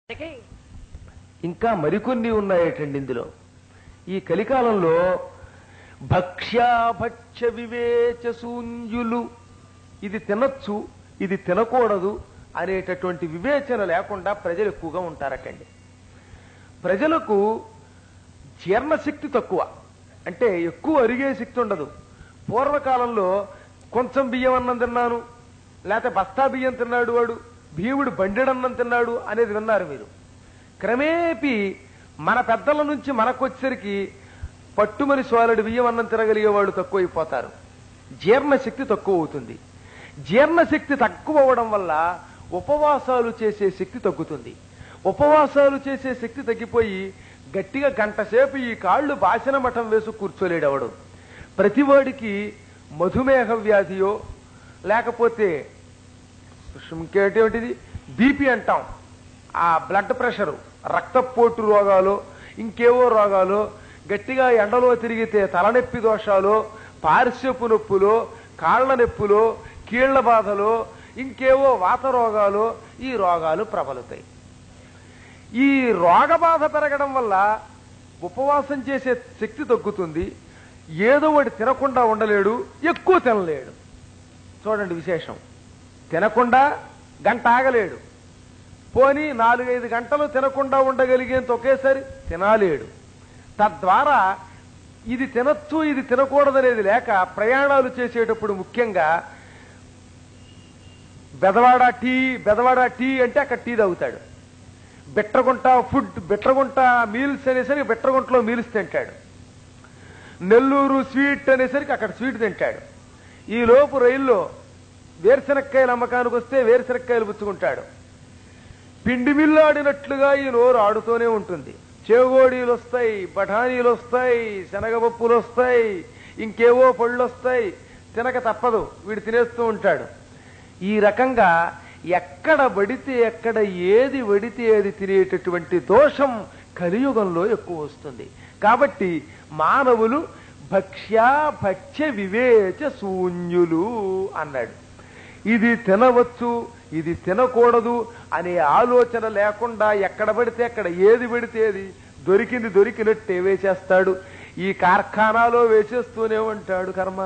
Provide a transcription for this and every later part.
ఇంకా మరికొన్ని ఉన్నాయటండి ఇందులో ఈ కలికాలంలో భక్ష్యాభక్ష్య వివేచ శూన్యులు ఇది తినొచ్చు ఇది తినకూడదు అనేటటువంటి వివేచన లేకుండా ప్రజలు ఎక్కువగా ఉంటారటండి ప్రజలకు జీర్ణశక్తి తక్కువ అంటే ఎక్కువ అరిగే శక్తి ఉండదు పూర్వకాలంలో కొంచెం బియ్యం అన్నం తిన్నాను లేకపోతే బస్తా బియ్యం తిన్నాడు వాడు భీముడు బండెడన్నం తిన్నాడు అనేది విన్నారు మీరు క్రమేపీ మన పెద్దల నుంచి మనకొచ్చేసరికి పట్టుమని సోలడి బియ్యం అన్నం తినగలిగేవాడు తక్కువైపోతారు జీర్ణశక్తి తక్కువ అవుతుంది జీర్ణశక్తి తక్కువ అవడం వల్ల ఉపవాసాలు చేసే శక్తి తగ్గుతుంది ఉపవాసాలు చేసే శక్తి తగ్గిపోయి గట్టిగా గంట సేపు ఈ కాళ్ళు బాసిన మఠం వేసి కూర్చోలేడవడు ప్రతివాడికి మధుమేహ వ్యాధియో లేకపోతే ఇంకేంటిది బీపీ అంటాం ఆ బ్లడ్ ప్రెషరు రక్తపోటు రోగాలు ఇంకేవో రోగాలు గట్టిగా ఎండలో తిరిగితే తలనొప్పి దోషాలు పార్శ్వపు నొప్పులు కాళ్ల నొప్పులు కీళ్ల బాధలు ఇంకేవో వాత రోగాలు ఈ రోగాలు ప్రబలుతాయి ఈ రోగ బాధ పెరగడం వల్ల ఉపవాసం చేసే శక్తి తగ్గుతుంది ఏదో ఒకటి తినకుండా ఉండలేడు ఎక్కువ తినలేడు చూడండి విశేషం తినకుండా గంట ఆగలేడు పోని నాలుగైదు గంటలు తినకుండా ఉండగలిగేంత ఒకేసారి తినాలేడు తద్వారా ఇది తినొచ్చు ఇది తినకూడదనేది లేక ప్రయాణాలు చేసేటప్పుడు ముఖ్యంగా బెదవాడ టీ బెదవాడ టీ అంటే అక్కడ టీ తాగుతాడు బెట్రగుంట ఫుడ్ బెట్రగుంట మీల్స్ అనేసరికి బెట్రగుంటలో మీల్స్ తింటాడు నెల్లూరు స్వీట్ అనేసరికి అక్కడ స్వీట్ తింటాడు ఈ లోపు రైల్లో వేరుశనక్కాయల అమ్మకానికి వస్తే వేరుశనక్కాయలు పుచ్చుకుంటాడు పిండి మిల్లాడినట్లుగా ఈ నోరు ఆడుతూనే ఉంటుంది చేగోడీలు వస్తాయి బఠానీలు వస్తాయి శనగపప్పులు వస్తాయి ఇంకేవో పళ్ళు వస్తాయి తినక తప్పదు వీడు తినేస్తూ ఉంటాడు ఈ రకంగా ఎక్కడ పడితే ఎక్కడ ఏది వడితే ఏది తినేటటువంటి దోషం కలియుగంలో ఎక్కువ వస్తుంది కాబట్టి మానవులు భక్ష్య భక్ష్య వివేచ శూన్యులు అన్నాడు ఇది తినవచ్చు ఇది తినకూడదు అనే ఆలోచన లేకుండా ఎక్కడ పడితే అక్కడ ఏది పడితే ఏది దొరికింది దొరికినట్టే వేసేస్తాడు ఈ కార్ఖానాలో వేసేస్తూనే ఉంటాడు కర్మ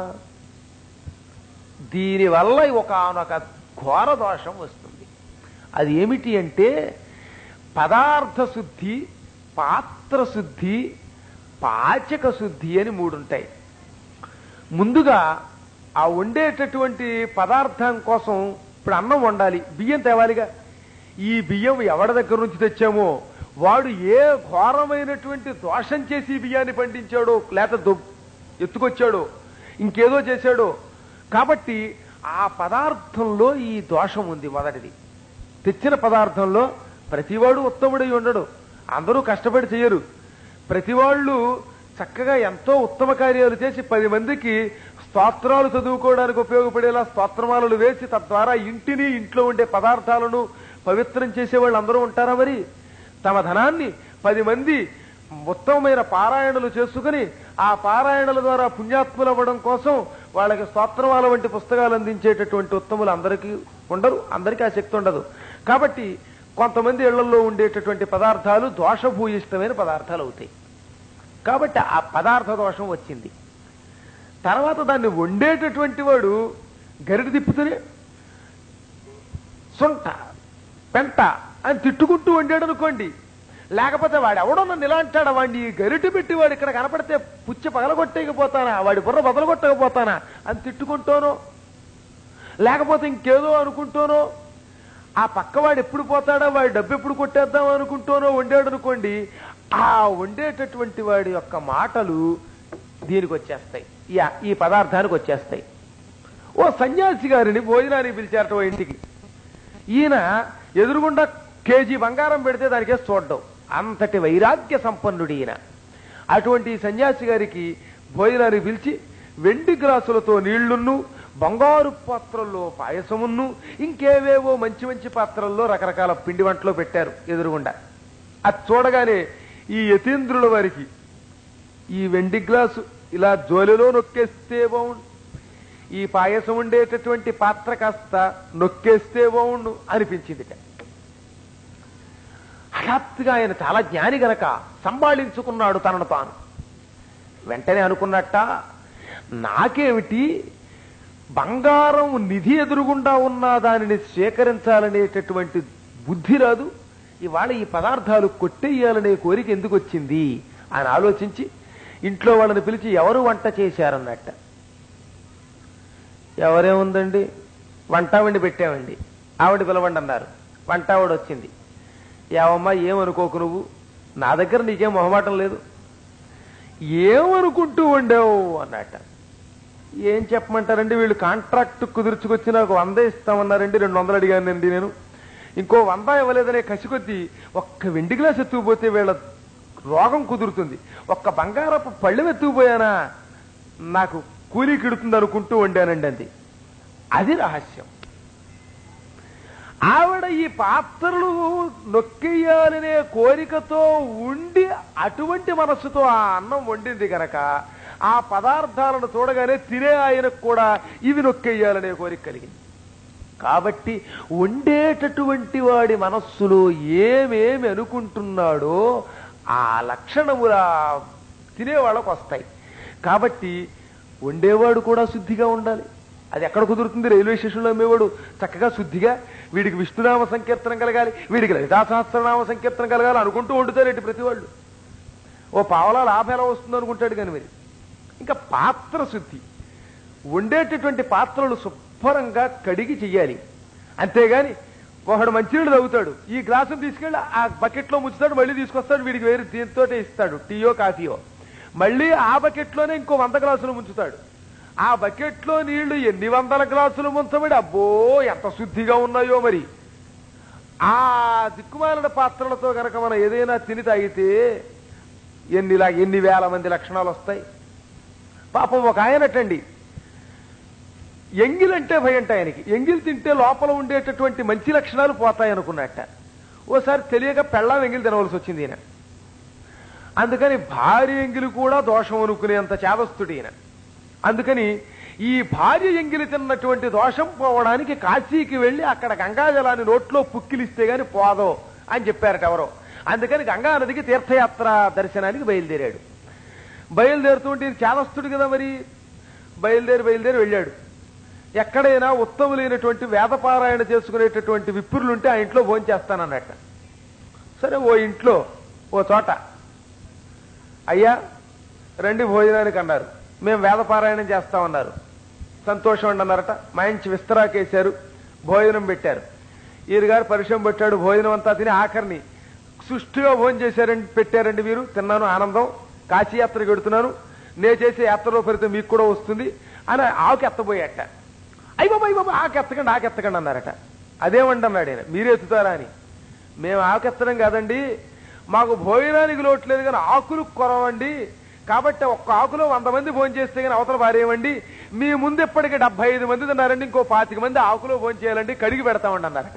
దీనివల్ల ఒకనొక ఘోర దోషం వస్తుంది అది ఏమిటి అంటే పదార్థ శుద్ధి పాత్ర శుద్ధి పాచక శుద్ధి అని మూడుంటాయి ముందుగా ఆ వండేటటువంటి పదార్థం కోసం ఇప్పుడు అన్నం వండాలి బియ్యం తేవాలిగా ఈ బియ్యం ఎవరి దగ్గర నుంచి తెచ్చామో వాడు ఏ ఘోరమైనటువంటి దోషం చేసి ఈ బియ్యాన్ని పండించాడో లేక దొ- ఎత్తుకొచ్చాడో ఇంకేదో చేశాడో కాబట్టి ఆ పదార్థంలో ఈ దోషం ఉంది మొదటిది తెచ్చిన పదార్థంలో ప్రతివాడు ఉత్తముడై ఉండడు అందరూ కష్టపడి చేయరు ప్రతివాళ్ళు చక్కగా ఎంతో ఉత్తమ కార్యాలు చేసి పది మందికి స్తోత్రాలు చదువుకోవడానికి ఉపయోగపడేలా స్తోత్రమాలలు వేసి తద్వారా ఇంటిని ఇంట్లో ఉండే పదార్థాలను పవిత్రం చేసే వాళ్ళు అందరూ ఉంటారా మరి తమ ధనాన్ని పది మంది ఉత్తమమైన పారాయణలు చేసుకుని ఆ పారాయణల ద్వారా పుణ్యాత్ములు అవ్వడం కోసం వాళ్ళకి స్తోత్రమాల వంటి పుస్తకాలు అందించేటటువంటి ఉత్తములు అందరికీ ఉండరు అందరికీ ఆ శక్తి ఉండదు కాబట్టి కొంతమంది ఇళ్లలో ఉండేటటువంటి పదార్థాలు దోషభూయిష్టమైన పదార్థాలు అవుతాయి కాబట్టి ఆ పదార్థ దోషం వచ్చింది తర్వాత దాన్ని వండేటటువంటి వాడు గరిట తిప్పుతూనే సొంట పెంట అని తిట్టుకుంటూ వండాడు అనుకోండి లేకపోతే వాడు ఎవడో నన్ను ఇలా అంటాడా వాడిని ఈ గరిట పెట్టి వాడు ఇక్కడ కనపడితే పుచ్చి పగలగొట్టేయకపోతానా వాడి బుర్ర బదలగొట్టకపోతానా అని తిట్టుకుంటానో లేకపోతే ఇంకేదో అనుకుంటానో ఆ పక్కవాడు ఎప్పుడు పోతాడో వాడి డబ్బు ఎప్పుడు కొట్టేద్దాం అనుకుంటానో వండాడు అనుకోండి ఆ వండేటటువంటి వాడి యొక్క మాటలు దీనికి వచ్చేస్తాయి ఈ- ఈ పదార్థానికి వచ్చేస్తాయి ఓ సన్యాసి గారిని భోజనానికి పిలిచారట ఓ ఇంటికి ఈయన ఎదురుగుండా కేజీ బంగారం పెడితే దానికే చూడడం అంతటి వైరాగ్య సంపన్నుడు ఈయన అటువంటి ఈ సన్యాసి గారికి భోజనానికి పిలిచి వెండి గ్లాసులతో నీళ్లున్ను బంగారు పాత్రల్లో పాయసమున్ను ఇంకేవేవో మంచి మంచి పాత్రల్లో రకరకాల పిండి వంటలు పెట్టారు ఎదురుగుండా అది చూడగానే ఈ యతీంద్రుల వారికి ఈ వెండి గ్లాసు ఇలా జోలిలో నొక్కేస్తే బాగుండు ఈ పాయసం ఉండేటటువంటి పాత్ర కాస్త నొక్కేస్తే బాగుండు అనిపించిందిట సాక్షాత్తుగా ఆయన చాలా జ్ఞాని గనక సంభాళించుకున్నాడు తనను తాను వెంటనే అనుకున్నట్ట నాకేమిటి బంగారం నిధి ఎదురుగుండా ఉన్న దానిని స్వీకరించాలనేటటువంటి బుద్ధి రాదు ఇవాళ ఈ పదార్థాలు కొట్టేయాలనే కోరిక ఎందుకు వచ్చింది అని ఆలోచించి ఇంట్లో వాళ్ళని పిలిచి ఎవరు వంట చేశారన్నట్ట ఎవరేముందండి వంట వండి పెట్టామండి ఆవిడ పిలవండి అన్నారు వంట ఆవిడ వచ్చింది ఏమమ్మా ఏమనుకోకు నువ్వు నా దగ్గర నీకేం మొహమాటం లేదు ఏమనుకుంటూ ఉండేవు అన్నట్ట ఏం చెప్పమంటారండి వీళ్ళు కాంట్రాక్ట్ కుదుర్చుకొచ్చి నాకు వంద ఇస్తామన్నారండి రెండు వందలు అడిగానండి నేను ఇంకో వంద ఇవ్వలేదనే కసి కొద్దీ ఒక్క వెండి గ్లాస్ ఎత్తుకుపోతే వీళ్ళ రోగం కుదురుతుంది ఒక్క బంగారపు పళ్ళెం ఎత్తుకుపోయానా నాకు కూలీ కిడుతుంది అనుకుంటూ వండానండి అది అది రహస్యం ఆవిడ ఈ పాత్రలు నొక్కేయాలనే కోరికతో ఉండి అటువంటి మనస్సుతో ఆ అన్నం వండింది గనక ఆ పదార్థాలను చూడగానే తినే ఆయనకు కూడా ఇవి నొక్కేయాలనే కోరిక కలిగింది కాబట్టి వండేటటువంటి వాడి మనస్సులో ఏమేమి అనుకుంటున్నాడో ఆ లక్షణముల తినేవాళ్ళకు వస్తాయి కాబట్టి వండేవాడు కూడా శుద్ధిగా ఉండాలి అది ఎక్కడ కుదురుతుంది రైల్వే స్టేషన్లో అమ్మేవాడు చక్కగా శుద్ధిగా వీడికి విష్ణునామ సంకీర్తనం కలగాలి వీడికి లలితా సహస్రనామ సంకీర్తనం కలగాలి అనుకుంటూ వండుతారేంటి ప్రతి వాళ్ళు ఓ పావలా లాభం ఎలా వస్తుంది అనుకుంటాడు కానీ మరి ఇంకా పాత్ర శుద్ధి వండేటటువంటి పాత్రలు శుభ్రంగా కడిగి చెయ్యాలి అంతేగాని ఒకడు మంచినీళ్ళు తాగుతాడు ఈ గ్లాసును తీసుకెళ్ళి ఆ బకెట్లో ముంచుతాడు మళ్ళీ తీసుకొస్తాడు వీడికి వేరే దీంతో ఇస్తాడు టీయో కాఫీయో మళ్ళీ ఆ బకెట్లోనే ఇంకో వంద గ్లాసులు ముంచుతాడు ఆ బకెట్లో నీళ్లు ఎన్ని వందల గ్లాసులు ముంచబడి అబ్బో ఎంత శుద్ధిగా ఉన్నాయో మరి ఆ దిక్కుమాలిన పాత్రలతో గనక మనం ఏదైనా తిని తాగితే ఎన్ని లా- ఎన్ని వేల మంది లక్షణాలు వస్తాయి పాపం ఒక ఆయనటండి ఎంగిలంటే భయంట ఆయనకి ఎంగిల్ తింటే లోపల ఉండేటటువంటి మంచి లక్షణాలు పోతాయి అనుకున్నట్ట ఓసారి తెలియక పెళ్ళాం ఎంగిల్ తినవలసి వచ్చింది ఈయన అందుకని భార్య ఎంగిలి కూడా దోషం అనుకునేంత చేదస్తుడు ఈయన అందుకని ఈ భార్య ఎంగిలి తిన్నటువంటి దోషం పోవడానికి కాశీకి వెళ్లి అక్కడ గంగాజలాన్ని నోట్లో పుక్కిలిస్తే గాని పోదో అని చెప్పారట ఎవరో అందుకని గంగా నదికి తీర్థయాత్ర దర్శనానికి బయలుదేరాడు బయలుదేరుతుంటే ఈయన చేదస్తుడు కదా మరి బయలుదేరి బయలుదేరి వెళ్ళాడు ఎక్కడైనా ఉత్తములైనటువంటి వేదపారాయణ చేసుకునేటటువంటి విప్రులుంటే ఆ ఇంట్లో భోజనం చేస్తానన్నట్ట సరే ఓ ఇంట్లో ఓ చోట అయ్యా రండి భోజనానికి అన్నారు మేము వేదపారాయణం చేస్తామన్నారు సంతోషం అండి అన్నారట మంచి విస్తరాకేశారు భోజనం పెట్టారు ఈయన గారు పరిచయం పెట్టాడు భోజనం అంతా తిని ఆఖరిని సుష్టిగా భోజనం చేశారండి పెట్టారండి మీరు తిన్నాను ఆనందం కాశీయాత్రకు వెడుతున్నాను నే చేసే యాత్రలో ఫలితం మీకు కూడా వస్తుంది అని ఆకు ఎత్తబోయాట అయ్య బాబా అయ్య బాబా ఆకు ఎత్తకండి ఆకు ఎత్తకండి అన్నారట అదేమండి అన్నాడు ఆయన మీరే ఎత్తుతారా అని మేము ఆకు ఎత్తడం కాదండి మాకు భోజనానికి లోటు లేదు కానీ ఆకులు కొరవండి కాబట్టి ఒక్క ఆకులో వంద మంది భోజనం చేస్తే కానీ అవతల వారేమండి మీ ముందు ఇప్పటికి డెబ్బై ఐదు మంది తిన్నారండి ఇంకో పాతిక మంది ఆకులో భోజనం చేయాలండి కడిగి పెడతామండి అన్నారట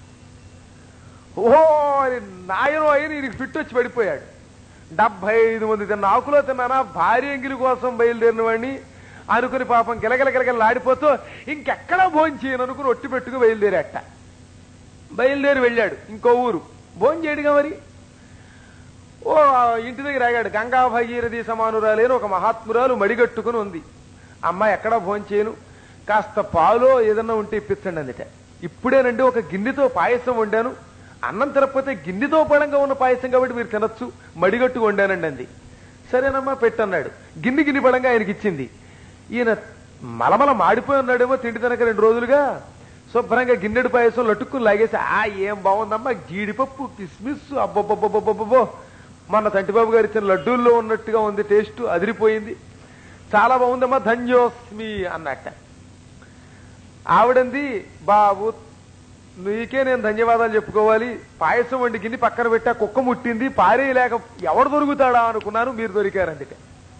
ఓ నాయనో అయిన ఈయనకి ఫిట్ వచ్చి పడిపోయాడు డెబ్బై ఐదు మంది తిన్న ఆకులో తిన్నానా భార్య ఎంగిలి కోసం బయలుదేరిన వాడిని అనుకుని పాపం గిలగిల గిలగిల ఆడిపోతూ ఇంకెక్కడా భోజనం చేయను అనుకుని ఒట్టి పెట్టుకు బయలుదేరాట బయలుదేరి వెళ్ళాడు ఇంకో ఊరు భోజనం చేయడుగా మరి ఓ ఇంటి దగ్గర ఆగాడు గంగా భగీరథి సమానురాలేని ఒక మహాత్మురాలు మడిగట్టుకుని ఉంది అమ్మ ఎక్కడా భోజనం చేయను కాస్త పాలో ఏదన్నా ఉంటే ఇప్పించండి అందుట ఇప్పుడేనండి ఒక గిన్నెతో పాయసం వండాను అన్నం తినకపోతే గిన్నెతో పడంగా ఉన్న పాయసం కాబట్టి మీరు తినొచ్చు మడిగట్టు వండానండి అంది సరేనమ్మా పెట్టన్నాడు గిన్నె గిన్నె పడంగా ఆయనకి ఇచ్చింది ఈయన మలమల మాడిపోయి ఉన్నాడేమో తిండి తినక రెండు రోజులుగా శుభ్రంగా గిన్నెడు పాయసం లటుక్కుని లాగేసి ఆ ఏం బాగుందమ్మా జీడిపప్పు కిస్మిస్ అబ్బబ్బబ్బబ్బబ్బో మన తంటిబాబు గారు ఇచ్చిన లడ్డూల్లో ఉన్నట్టుగా ఉంది టేస్ట్ అదిరిపోయింది చాలా బాగుందమ్మా ధన్యోస్మి అన్నట్ట ఆవిడంది బాబు నీకే నేను ధన్యవాదాలు చెప్పుకోవాలి పాయసం వండి గిన్ని పక్కన పెట్టా కుక్క ముట్టింది పారేయలేక ఎవడు దొరుకుతాడా అనుకున్నాను మీరు దొరికారందుకే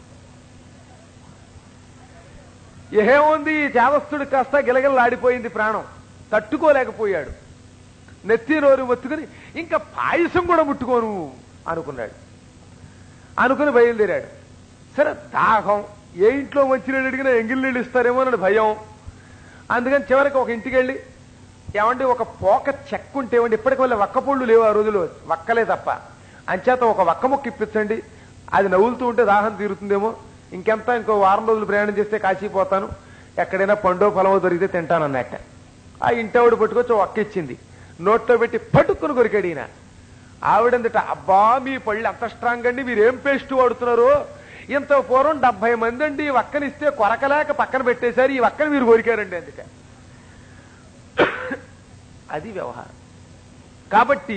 ఏముంది ఈ చేదస్తుడు కాస్త గిలగిలలాడిపోయింది ప్రాణం తట్టుకోలేకపోయాడు నెత్తి నోరు మొత్తుకుని ఇంకా పాయసం కూడా ముట్టుకోను అనుకున్నాడు అనుకుని బయలుదేరాడు సరే దాహం ఏ ఇంట్లో మంచినీళ్ళు అడిగినా ఎంగిల్ నీళ్ళు ఇస్తారేమో అని భయం అందుకని చివరికి ఒక ఇంటికి వెళ్ళి ఏమంటే ఒక పోక చెక్క ఉంటే ఏమండి ఇప్పటికి వల్ల వక్క పళ్ళు లేవు ఆ రోజులో వక్కలే తప్ప అంచేత ఒక వక్క మొక్క ఇప్పించండి అది నవ్వులుతూ ఉంటే దాహం తీరుతుందేమో ఇంకెంత ఇంకో వారం రోజులు ప్రయాణం చేస్తే కాశీపోతాను ఎక్కడైనా పండో ఫలమో దొరికితే తింటాను అన్నట్ట ఆ ఇంటవిడ పట్టుకొచ్చి ఒక్క ఇచ్చింది నోట్లో పెట్టి పట్టుకుని కొరికాడు ఈయన ఆవిడందట అబ్బా మీ పళ్ళు అంత స్ట్రాంగ్ అండి మీరు ఏం పేస్ట్ వాడుతున్నారు ఇంత పూర్వం డెబ్బై మంది అండి ఈ వక్కనిస్తే కొరకలేక పక్కన పెట్టేశారు ఈ వక్కని మీరు కొరికారండి అందుకే అది వ్యవహారం కాబట్టి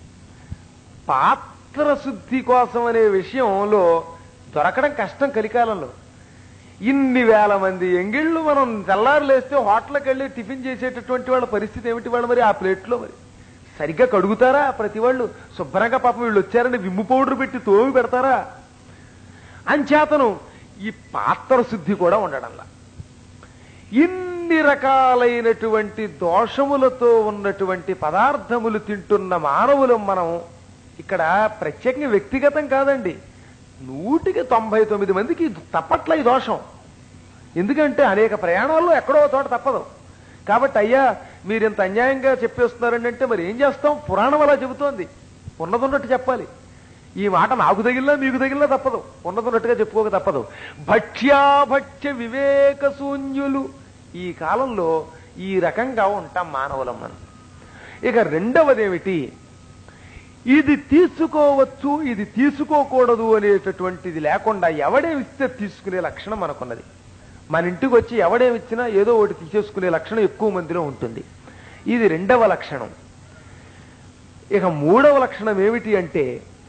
పాత్ర శుద్ధి కోసం అనే విషయంలో దొరకడం కష్టం కలికాలంలో ఇన్ని వేల మంది ఎంగిళ్ళు మనం తెల్లారులేస్తే హోటల్కి వెళ్ళి టిఫిన్ చేసేటటువంటి వాళ్ళ పరిస్థితి ఏమిటి వాళ్ళు మరి ఆ ప్లేట్లో మరి సరిగ్గా కడుగుతారా ప్రతి వాళ్ళు శుభ్రంగా పాపం వీళ్ళు వచ్చారని విమ్ము పౌడర్ పెట్టి తోమి పెడతారా అంచేతను ఈ పాత్ర శుద్ధి కూడా ఉండడంలా ఇన్ని రకాలైనటువంటి దోషములతో ఉన్నటువంటి పదార్థములు తింటున్న మానవులు మనం ఇక్కడ ప్రత్యేకంగా వ్యక్తిగతం కాదండి నూటికి తొంభై తొమ్మిది మందికి ఇది తప్పట్ల ఈ దోషం ఎందుకంటే అనేక ప్రయాణాల్లో ఎక్కడో ఒక చోట తప్పదు కాబట్టి అయ్యా మీరు ఇంత అన్యాయంగా చెప్పేస్తున్నారండి అంటే మరి ఏం చేస్తాం పురాణం అలా చెబుతోంది ఉన్నదున్నట్టు చెప్పాలి ఈ మాట నాకు తగిలినా మీకు తగిలినా తప్పదు ఉన్నదున్నట్టుగా చెప్పుకోక తప్పదు భక్ష్యాభక్ష్య వివేక శూన్యులు ఈ కాలంలో ఈ రకంగా ఉంటాం మానవులం మనం ఇక రెండవదేమిటి ఇది తీసుకోవచ్చు ఇది తీసుకోకూడదు అనేటటువంటిది లేకుండా ఎవడేమిస్తే తీసుకునే లక్షణం మనకున్నది మన ఇంటికి వచ్చి ఎవడేమిచ్చినా ఏదో ఒకటి తీసేసుకునే లక్షణం ఎక్కువ మందిలో ఉంటుంది ఇది రెండవ లక్షణం ఇక మూడవ లక్షణం ఏమిటి అంటే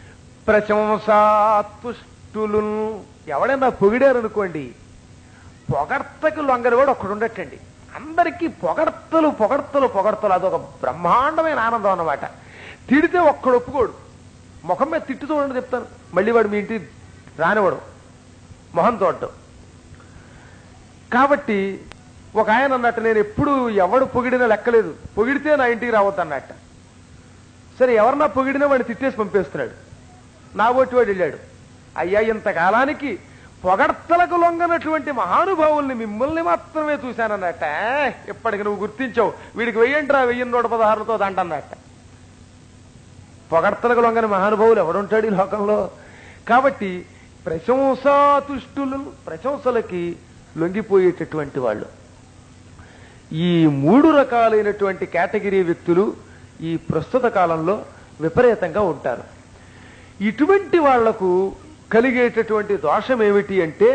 ప్రశంసాతుష్టులు ఎవడైనా పొగిడారనుకోండి పొగడ్తకు లొంగని కూడా ఒక్కడు ఉండటండి అందరికీ పొగడ్తలు పొగడ్తలు పొగడ్తలు అదొక బ్రహ్మాండమైన ఆనందం అన్నమాట తిడితే ఒక్కడు ఒప్పుకోడు ముఖం మీద తిట్టు చూడండి చెప్తాను మళ్ళీ వాడు మీ ఇంటి రానివాడు మొహం చూడటం కాబట్టి ఒక ఆయన అన్నట్టు నేను ఎప్పుడు ఎవడు పొగిడినా లెక్కలేదు పొగిడితే నా ఇంటికి రావద్దు అన్నట్ట సరే ఎవరన్నా పొగిడినా వాడిని తిట్టేసి పంపేస్తున్నాడు నా ఒట్టి వాడు వెళ్ళాడు అయ్యా ఇంతకాలానికి పొగడ్తలకు లొంగనటువంటి మహానుభావుల్ని మిమ్మల్ని మాత్రమే చూశానన్నట్ట ఇప్పటికి నువ్వు గుర్తించావు వీడికి వెయ్యంట్రా వెయ్యి నూట పదహారులతో దంటన్నట్ట పొగడ్తలకు లొంగని మహానుభావులు ఎవడుంటాడు ఈ లోకంలో కాబట్టి ప్రశంసాతుష్టులు ప్రశంసలకి లొంగిపోయేటటువంటి వాళ్ళు ఈ మూడు రకాలైనటువంటి కేటగిరీ వ్యక్తులు ఈ ప్రస్తుత కాలంలో విపరీతంగా ఉంటారు ఇటువంటి వాళ్లకు కలిగేటటువంటి దోషం ఏమిటి అంటే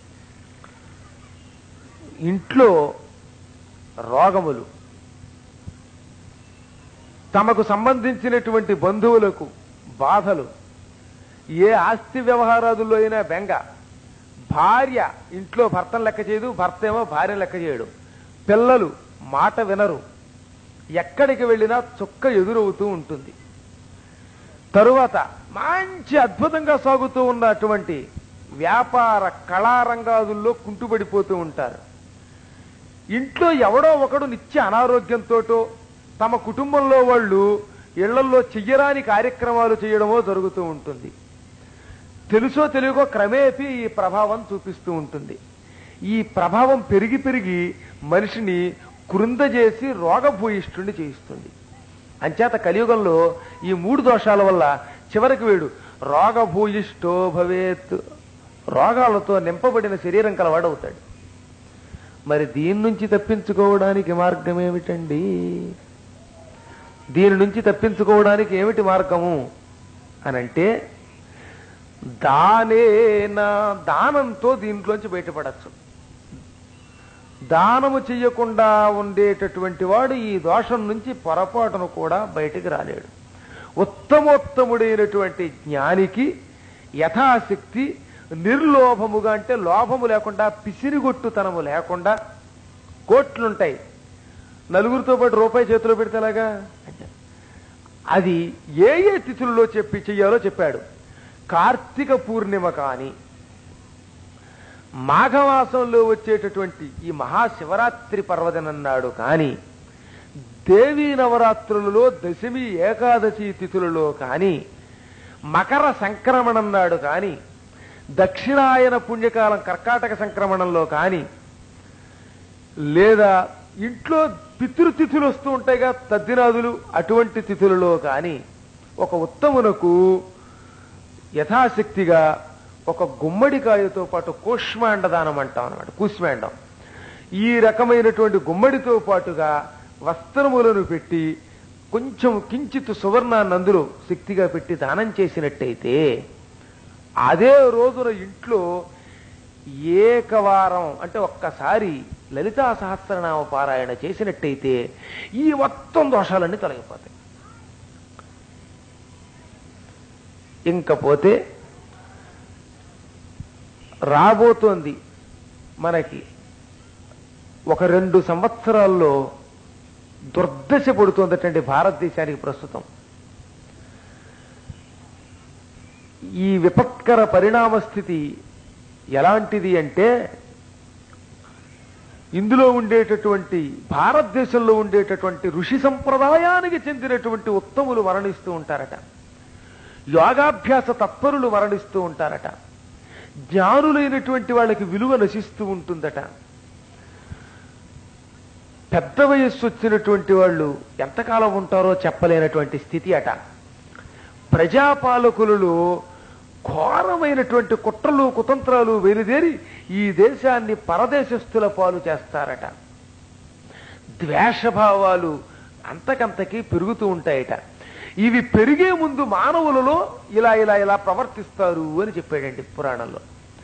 ఇంట్లో రోగములు తమకు సంబంధించినటువంటి బంధువులకు బాధలు ఏ ఆస్తి వ్యవహారాదుల్లో అయినా బెంగ భార్య ఇంట్లో భర్తను లెక్క చేయదు భర్త ఏమో భార్యను లెక్క చేయడు పిల్లలు మాట వినరు ఎక్కడికి వెళ్ళినా చుక్క ఎదురవుతూ ఉంటుంది తరువాత మంచి అద్భుతంగా సాగుతూ ఉన్నటువంటి వ్యాపార కళారంగాదుల్లో కుంటుపడిపోతూ ఉంటారు ఇంట్లో ఎవడో ఒకడు నిత్య అనారోగ్యంతోటో తమ కుటుంబంలో వాళ్ళు ఇళ్లలో చెయ్యరాని కార్యక్రమాలు చేయడమో జరుగుతూ ఉంటుంది తెలుసో తెలియకో క్రమేపీ ఈ ప్రభావం చూపిస్తూ ఉంటుంది ఈ ప్రభావం పెరిగి పెరిగి మనిషిని కృందజేసి రోగభూయిష్ఠుణ్ణి చేయిస్తుంది అంచేత కలియుగంలో ఈ మూడు దోషాల వల్ల చివరికి వీడు రోగభూయిష్టో భవేత్ రోగాలతో నింపబడిన శరీరం కలవాడవుతాడు మరి దీని నుంచి తప్పించుకోవడానికి మార్గం ఏమిటండి దీని నుంచి తప్పించుకోవడానికి ఏమిటి మార్గము అనంటే దానేనా దానంతో దీంట్లోంచి బయటపడచ్చు దానము చెయ్యకుండా ఉండేటటువంటి వాడు ఈ దోషం నుంచి పొరపాటును కూడా బయటికి రాలేడు ఉత్తమోత్తముడైనటువంటి జ్ఞానికి యథాశక్తి నిర్లోభముగా అంటే లోభము లేకుండా పిసిరిగొట్టుతనము లేకుండా కోట్లుంటాయి నలుగురితో పాటు రూపాయి చేతిలో పెడితే ఎలాగా అది ఏ ఏ తిథులలో చెప్పి చెయ్యాలో చెప్పాడు కార్తీక పూర్ణిమ కాని మాఘమాసంలో వచ్చేటటువంటి ఈ మహాశివరాత్రి పర్వదినన్నాడు కాని దేవీ నవరాత్రులలో దశమి ఏకాదశి తిథులలో కాని మకర సంక్రమణం నాడు కాని దక్షిణాయన పుణ్యకాలం కర్కాటక సంక్రమణంలో కాని లేదా ఇంట్లో పితృతిథులు వస్తూ ఉంటాయిగా తద్దినాదులు అటువంటి తిథులలో కానీ ఒక ఉత్తమునకు యథాశక్తిగా ఒక గుమ్మడికాయతో పాటు కూష్మాండదానం అంటాం అనమాట కూష్మాండం ఈ రకమైనటువంటి గుమ్మడితో పాటుగా వస్త్రములను పెట్టి కొంచెం కించిత్ సువర్ణాన్ని అందులో శక్తిగా పెట్టి దానం చేసినట్టయితే అదే రోజున ఇంట్లో ఏకవారం అంటే ఒక్కసారి లలితా సహస్రనామ పారాయణ చేసినట్టయితే ఈ మొత్తం దోషాలన్నీ తొలగిపోతాయి ఇంకపోతే రాబోతోంది మనకి ఒక రెండు సంవత్సరాల్లో దుర్దశ పడుతోందటండి భారతదేశానికి ప్రస్తుతం ఈ విపత్కర పరిణామ స్థితి ఎలాంటిది అంటే ఇందులో ఉండేటటువంటి భారతదేశంలో ఉండేటటువంటి ఋషి సంప్రదాయానికి చెందినటువంటి ఉత్తములు మరణిస్తూ ఉంటారట యోగాభ్యాస తత్పరులు మరణిస్తూ ఉంటారట జ్ఞానులైనటువంటి వాళ్ళకి విలువ నశిస్తూ ఉంటుందట పెద్ద వయస్సు వచ్చినటువంటి వాళ్ళు ఎంతకాలం ఉంటారో చెప్పలేనటువంటి స్థితి అట ప్రజాపాలకులలో ఘోరమైనటువంటి కుట్రలు కుతంత్రాలు వెలుదేరి ఈ దేశాన్ని పరదేశస్థుల పాలు చేస్తారట ద్వేషభావాలు అంతకంతకి పెరుగుతూ ఉంటాయట ఇవి పెరిగే ముందు మానవులలో ఇలా ఇలా ఇలా ప్రవర్తిస్తారు అని చెప్పాడండి పురాణంలో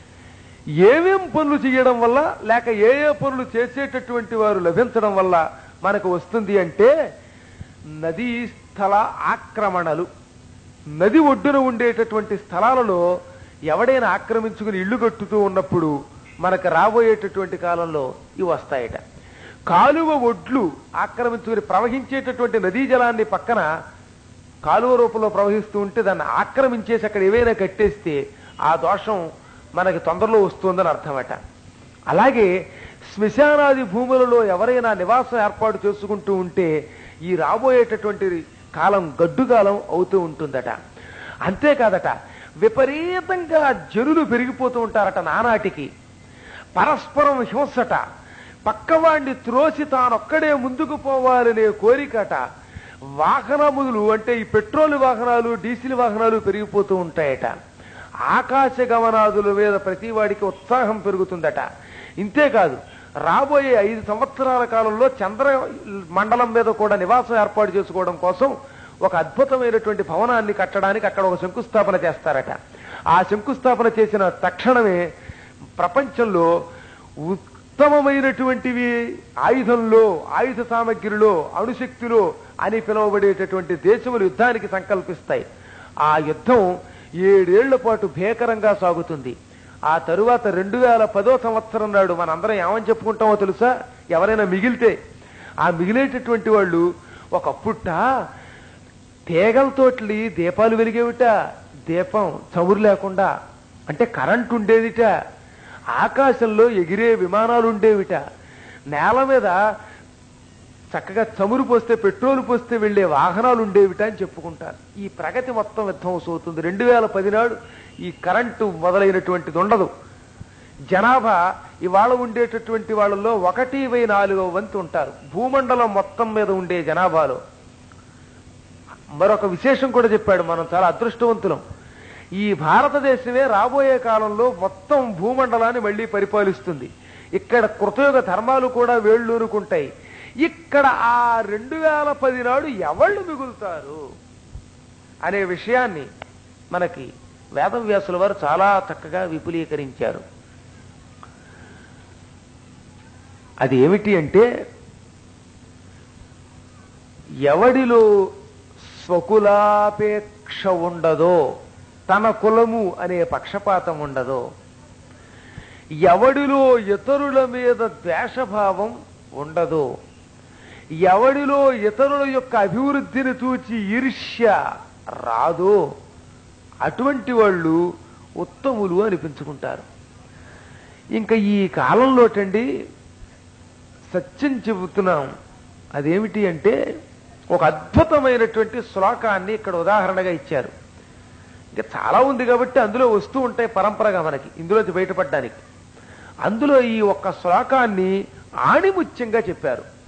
ఏమేం పనులు చేయడం వల్ల లేక ఏ ఏ పనులు చేసేటటువంటి వారు లభించడం వల్ల మనకు వస్తుంది అంటే నదీ స్థల ఆక్రమణలు నది ఒడ్డున ఉండేటటువంటి స్థలాలలో ఎవడైనా ఆక్రమించుకుని ఇల్లు కట్టుతూ ఉన్నప్పుడు మనకు రాబోయేటటువంటి కాలంలో ఇవి వస్తాయట కాలువ ఒడ్లు ఆక్రమించుకుని ప్రవహించేటటువంటి నదీ జలాన్ని పక్కన కాలువ రూపంలో ప్రవహిస్తూ ఉంటే దాన్ని ఆక్రమించేసి అక్కడ ఏవైనా కట్టేస్తే ఆ దోషం మనకి తొందరలో వస్తుందని అర్థమట అలాగే శ్మశానాది భూములలో ఎవరైనా నివాసం ఏర్పాటు చేసుకుంటూ ఉంటే ఈ రాబోయేటటువంటి కాలం గడ్డు కాలం అవుతూ ఉంటుందట అంతేకాదట విపరీతంగా జనులు పెరిగిపోతూ ఉంటారట నానాటికి పరస్పరం హింసట పక్కవాణ్ణి త్రోసి తానొక్కడే ముందుకు పోవాలనే కోరికట వాహనములు అంటే ఈ పెట్రోల్ వాహనాలు డీజిల్ వాహనాలు పెరిగిపోతూ ఉంటాయట ఆకాశ గమనాదుల మీద ప్రతి వాడికి ఉత్సాహం పెరుగుతుందట ఇంతేకాదు రాబోయే ఐదు సంవత్సరాల కాలంలో చంద్ర మండలం మీద కూడా నివాసం ఏర్పాటు చేసుకోవడం కోసం ఒక అద్భుతమైనటువంటి భవనాన్ని కట్టడానికి అక్కడ ఒక శంకుస్థాపన చేస్తారట ఆ శంకుస్థాపన చేసిన తక్షణమే ప్రపంచంలో ఉత్తమమైనటువంటివి ఆయుధంలో ఆయుధ సామగ్రిలో అణుశక్తిలో అని పిలువబడేటటువంటి దేశములు యుద్ధానికి సంకల్పిస్తాయి ఆ యుద్ధం ఏడేళ్ల పాటు భీకరంగా సాగుతుంది ఆ తరువాత రెండు వేల పదో సంవత్సరం నాడు మనందరం ఏమని చెప్పుకుంటామో తెలుసా ఎవరైనా మిగిలితే ఆ మిగిలేటటువంటి వాళ్ళు ఒకప్పుట తీగలతోటి దీపాలు వెలిగేవిట దీపం చమురు లేకుండా అంటే కరెంట్ ఉండేదిట ఆకాశంలో ఎగిరే విమానాలు ఉండేవిట నేల మీద చక్కగా చమురు పోస్తే పెట్రోల్ పోస్తే వెళ్లే వాహనాలు ఉండేవిట అని చెప్పుకుంటారు ఈ ప్రగతి మొత్తం విధ్వంసం అవుతుంది రెండు వేల పది నాడు ఈ కరెంటు మొదలైనటువంటిది ఉండదు జనాభా ఇవాళ ఉండేటటువంటి వాళ్ళలో ఒకటి వై నాలుగవ వంతు ఉంటారు భూమండలం మొత్తం మీద ఉండే జనాభాలో మరొక విశేషం కూడా చెప్పాడు మనం చాలా అదృష్టవంతులం ఈ భారతదేశమే రాబోయే కాలంలో మొత్తం భూమండలాన్ని మళ్ళీ పరిపాలిస్తుంది ఇక్కడ కృతయుగ ధర్మాలు కూడా వేళ్ళూరుకుంటాయి ఇక్కడ ఆ రెండు వేల పది నాడు ఎవళ్ళు మిగులుతారు అనే విషయాన్ని మనకి వేదవ్యాసుల వారు చాలా చక్కగా విపులీకరించారు అది ఏమిటి అంటే ఎవడిలో స్వకులాపేక్ష ఉండదో తన కులము అనే పక్షపాతం ఉండదో ఎవడిలో ఇతరుల మీద ద్వేషభావం ఉండదో ఎవడిలో ఇతరుల యొక్క అభివృద్ధిని చూచి ఈర్ష్య రాదో అటువంటి వాళ్ళు ఉత్తములు అనిపించుకుంటారు ఇంకా ఈ కాలంలోటండి సత్యం చెబుతున్నాం అదేమిటి అంటే ఒక అద్భుతమైనటువంటి శ్లోకాన్ని ఇక్కడ ఉదాహరణగా ఇచ్చారు ఇంకా చాలా ఉంది కాబట్టి అందులో వస్తూ ఉంటాయి పరంపరగా మనకి ఇందులోంచి బయటపడడానికి అందులో ఈ ఒక్క శ్లోకాన్ని ఆణిముత్యంగా చెప్పారు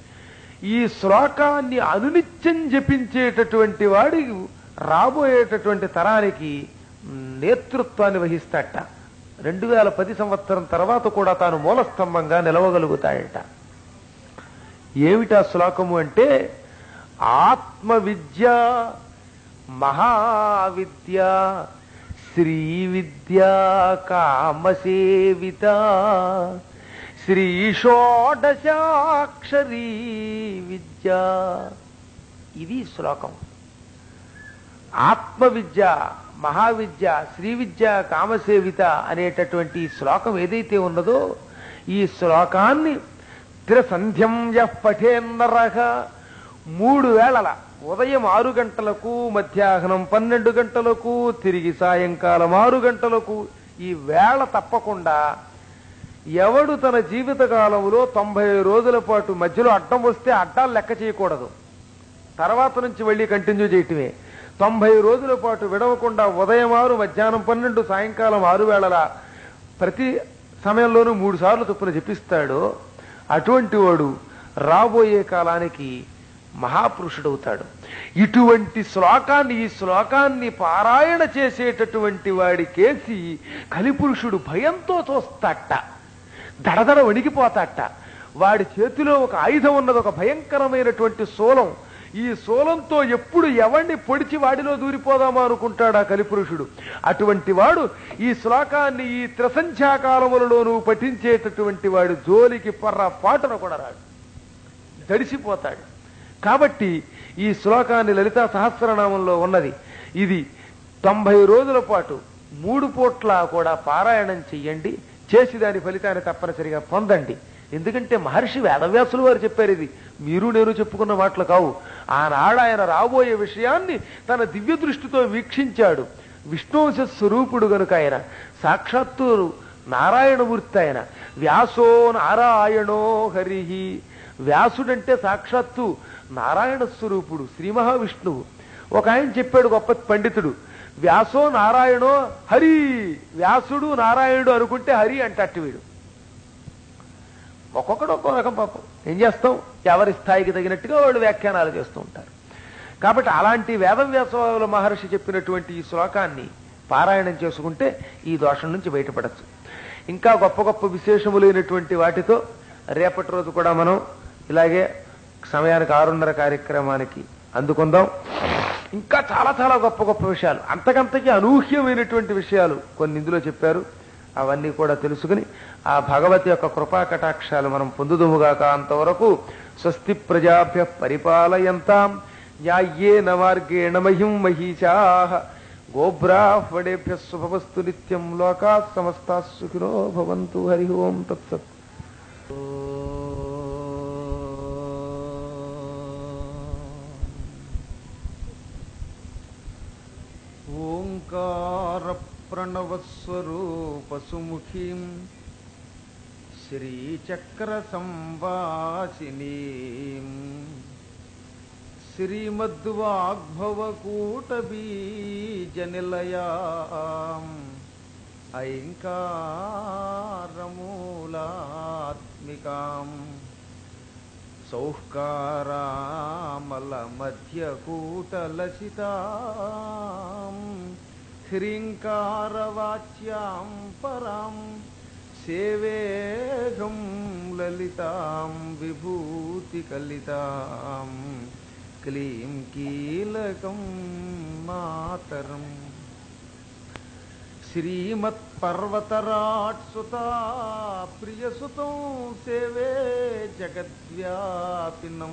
ఈ శ్లోకాన్ని అనునిత్యం జపించేటటువంటి వాడి రాబోయేటటువంటి తరానికి నేతృత్వాన్ని వహిస్తాట రెండు వేల పది సంవత్సరం తర్వాత కూడా తాను మూలస్తంభంగా నిలవగలుగుతాడట ఏమిటా శ్లోకము అంటే ఆత్మ విద్య మహావిద్య శ్రీ విద్య కామసేవిత శ్రీ షోడశాక్షరీ విద్య ఇది శ్లోకం ఆత్మ విద్య మహావిద్య శ్రీ విద్య కామసేవిత అనేటటువంటి ఈ శ్లోకం ఏదైతే ఉన్నదో ఈ శ్లోకాన్ని త్రిసంధ్యం యః పఠేన్నరహ మూడు వేళల ఉదయం ఆరు గంటలకు మధ్యాహ్నం పన్నెండు గంటలకు తిరిగి సాయంకాలం ఆరు గంటలకు ఈ వేళ తప్పకుండా ఎవడు తన జీవిత కాలంలో తొంభై రోజుల పాటు మధ్యలో అడ్డం వస్తే అడ్డాలు లెక్క చేయకూడదు తర్వాత నుంచి వెళ్ళి కంటిన్యూ చేయటమే తొంభై రోజుల పాటు విడవకుండా ఉదయం ఆరు మధ్యాహ్నం పన్నెండు సాయంకాలం ఆరు వేళల ప్రతి సమయంలోనూ మూడు సార్లు చొప్పున జపిస్తాడు అటువంటి వాడు రాబోయే కాలానికి మహాపురుషుడవుతాడు ఇటువంటి శ్లోకాన్ని ఈ శ్లోకాన్ని పారాయణ చేసేటటువంటి వాడికేసి కలిపురుషుడు భయంతో చూస్తాట దడదడ వణికిపోతాట వాడి చేతిలో ఒక ఆయుధం ఉన్నది ఒక భయంకరమైనటువంటి శూలం ఈ శూలంతో ఎప్పుడు ఎవరిని పొడిచి వాడిలో దూరిపోదామా అనుకుంటాడు ఆ కలిపురుషుడు అటువంటి వాడు ఈ శ్లోకాన్ని ఈ త్రిసంధ్యాకాలములలోనూ పఠించేటటువంటి వాడు జోలికి పర్ర పాటను కూడా రాడు దడిసిపోతాడు కాబట్టి ఈ శ్లోకాన్ని లలితా సహస్రనామంలో ఉన్నది ఇది తొంభై రోజుల పాటు మూడు పూట్ల కూడా పారాయణం చెయ్యండి చేసి దాని ఫలితాన్ని తప్పనిసరిగా పొందండి ఎందుకంటే మహర్షి వేదవ్యాసులు వారు చెప్పారు ఇది మీరు నేను చెప్పుకున్న మాటలు కావు ఆనాడు ఆయన రాబోయే విషయాన్ని తన దివ్య దృష్టితో వీక్షించాడు విష్ణువంశ స్వరూపుడు గనుక ఆయన సాక్షాత్తు నారాయణమూర్తి ఆయన వ్యాసో నారాయణో హరిహి వ్యాసుడంటే సాక్షాత్తు నారాయణ స్వరూపుడు శ్రీ మహావిష్ణువు ఒక ఆయన చెప్పాడు గొప్ప పండితుడు వ్యాసో నారాయణో హరి వ్యాసుడు నారాయణుడు అనుకుంటే హరి అంటట్టు వీడు ఒక్కొక్కడు ఒక్కో రకం పాపం ఏం చేస్తాం ఎవరి స్థాయికి తగినట్టుగా వాళ్ళు వ్యాఖ్యానాలు చేస్తూ ఉంటారు కాబట్టి అలాంటి వేదవ్యాస మహర్షి చెప్పినటువంటి ఈ శ్లోకాన్ని పారాయణం చేసుకుంటే ఈ దోషం నుంచి బయటపడచ్చు ఇంకా గొప్ప గొప్ప విశేషములైనటువంటి వాటితో రేపటి రోజు కూడా మనం ఇలాగే సమయానికి ఆరున్నర కార్యక్రమానికి అందుకుందాం ఇంకా చాలా చాలా గొప్ప గొప్ప విషయాలు అంతకంతకి అనూహ్యమైనటువంటి విషయాలు కొన్ని ఇందులో చెప్పారు అవన్నీ కూడా తెలుసుకుని ఆ భగవతి యొక్క కృపా కటాక్షాలు మనం పొందుదుముగాక అంతవరకు స్వస్తి ప్రజాభ్య పరిపాలయంతాం న్యాయేన మార్గేణ మహిం మహీషా గోబ్రాహ్వడేభ్య శుభవస్తు నిత్యం లోకా సమస్తా సుఖినో భవంతు హరి ఓం తత్సత్ ఓంకార ప్రణవస్వరూపసుముఖీం శ్రీచక్ర సంవాసినీం శ్రీమద్వాగ్భవకూటబీజనిలయాం ఐంకారమూలాత్మికాం సౌకారామలమధ్యకూటలసితాం హ్రీంకారవాచ్యాం పరాం సేవేగం లలితాం విభూతికలితాం క్లీం కీలకం మాతరం శ్రీమత్పర్వతరాట్సుతా ప్రియసుతం సేవే జగద్వ్యాపినం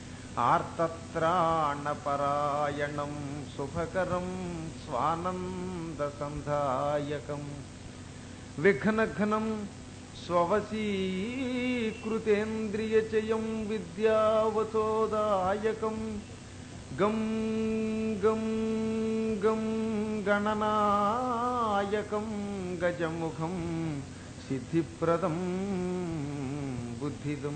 ఆర్తత్రాణపరాయణం శుభకరం స్వానందసంధాయకం విఘ్నఘ్నం స్వవశీకృతేంద్రియచయం విద్యావతోదాయకం గం గం గం గణనాయకం గజముఖం సిద్ధిప్రదం బుద్ధిదం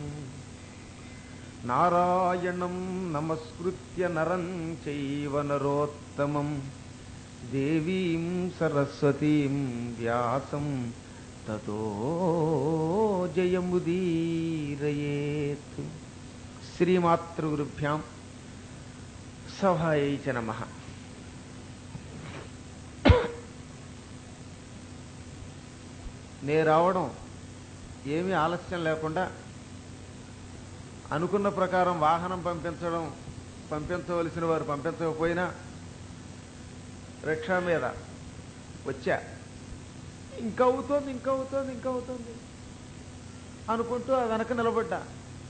నారాయణం నమస్కృత్య నరం చైవ నరోత్తమం దేవీం సరస్వతీం వ్యాసం తతో జయముదీరయేత్ శ్రీమాతృగురుభ్యాం సభాయై చ నమ నే రావడం ఏమీ ఆలస్యం లేకుండా అనుకున్న ప్రకారం వాహనం పంపించడం పంపించవలసిన వారు పంపించకపోయినా రిక్షా మీద వచ్చా ఇంకా అవుతోంది ఇంకా అవుతోంది ఇంకా అవుతోంది అనుకుంటూ ఆ వెనక నిలబడ్డా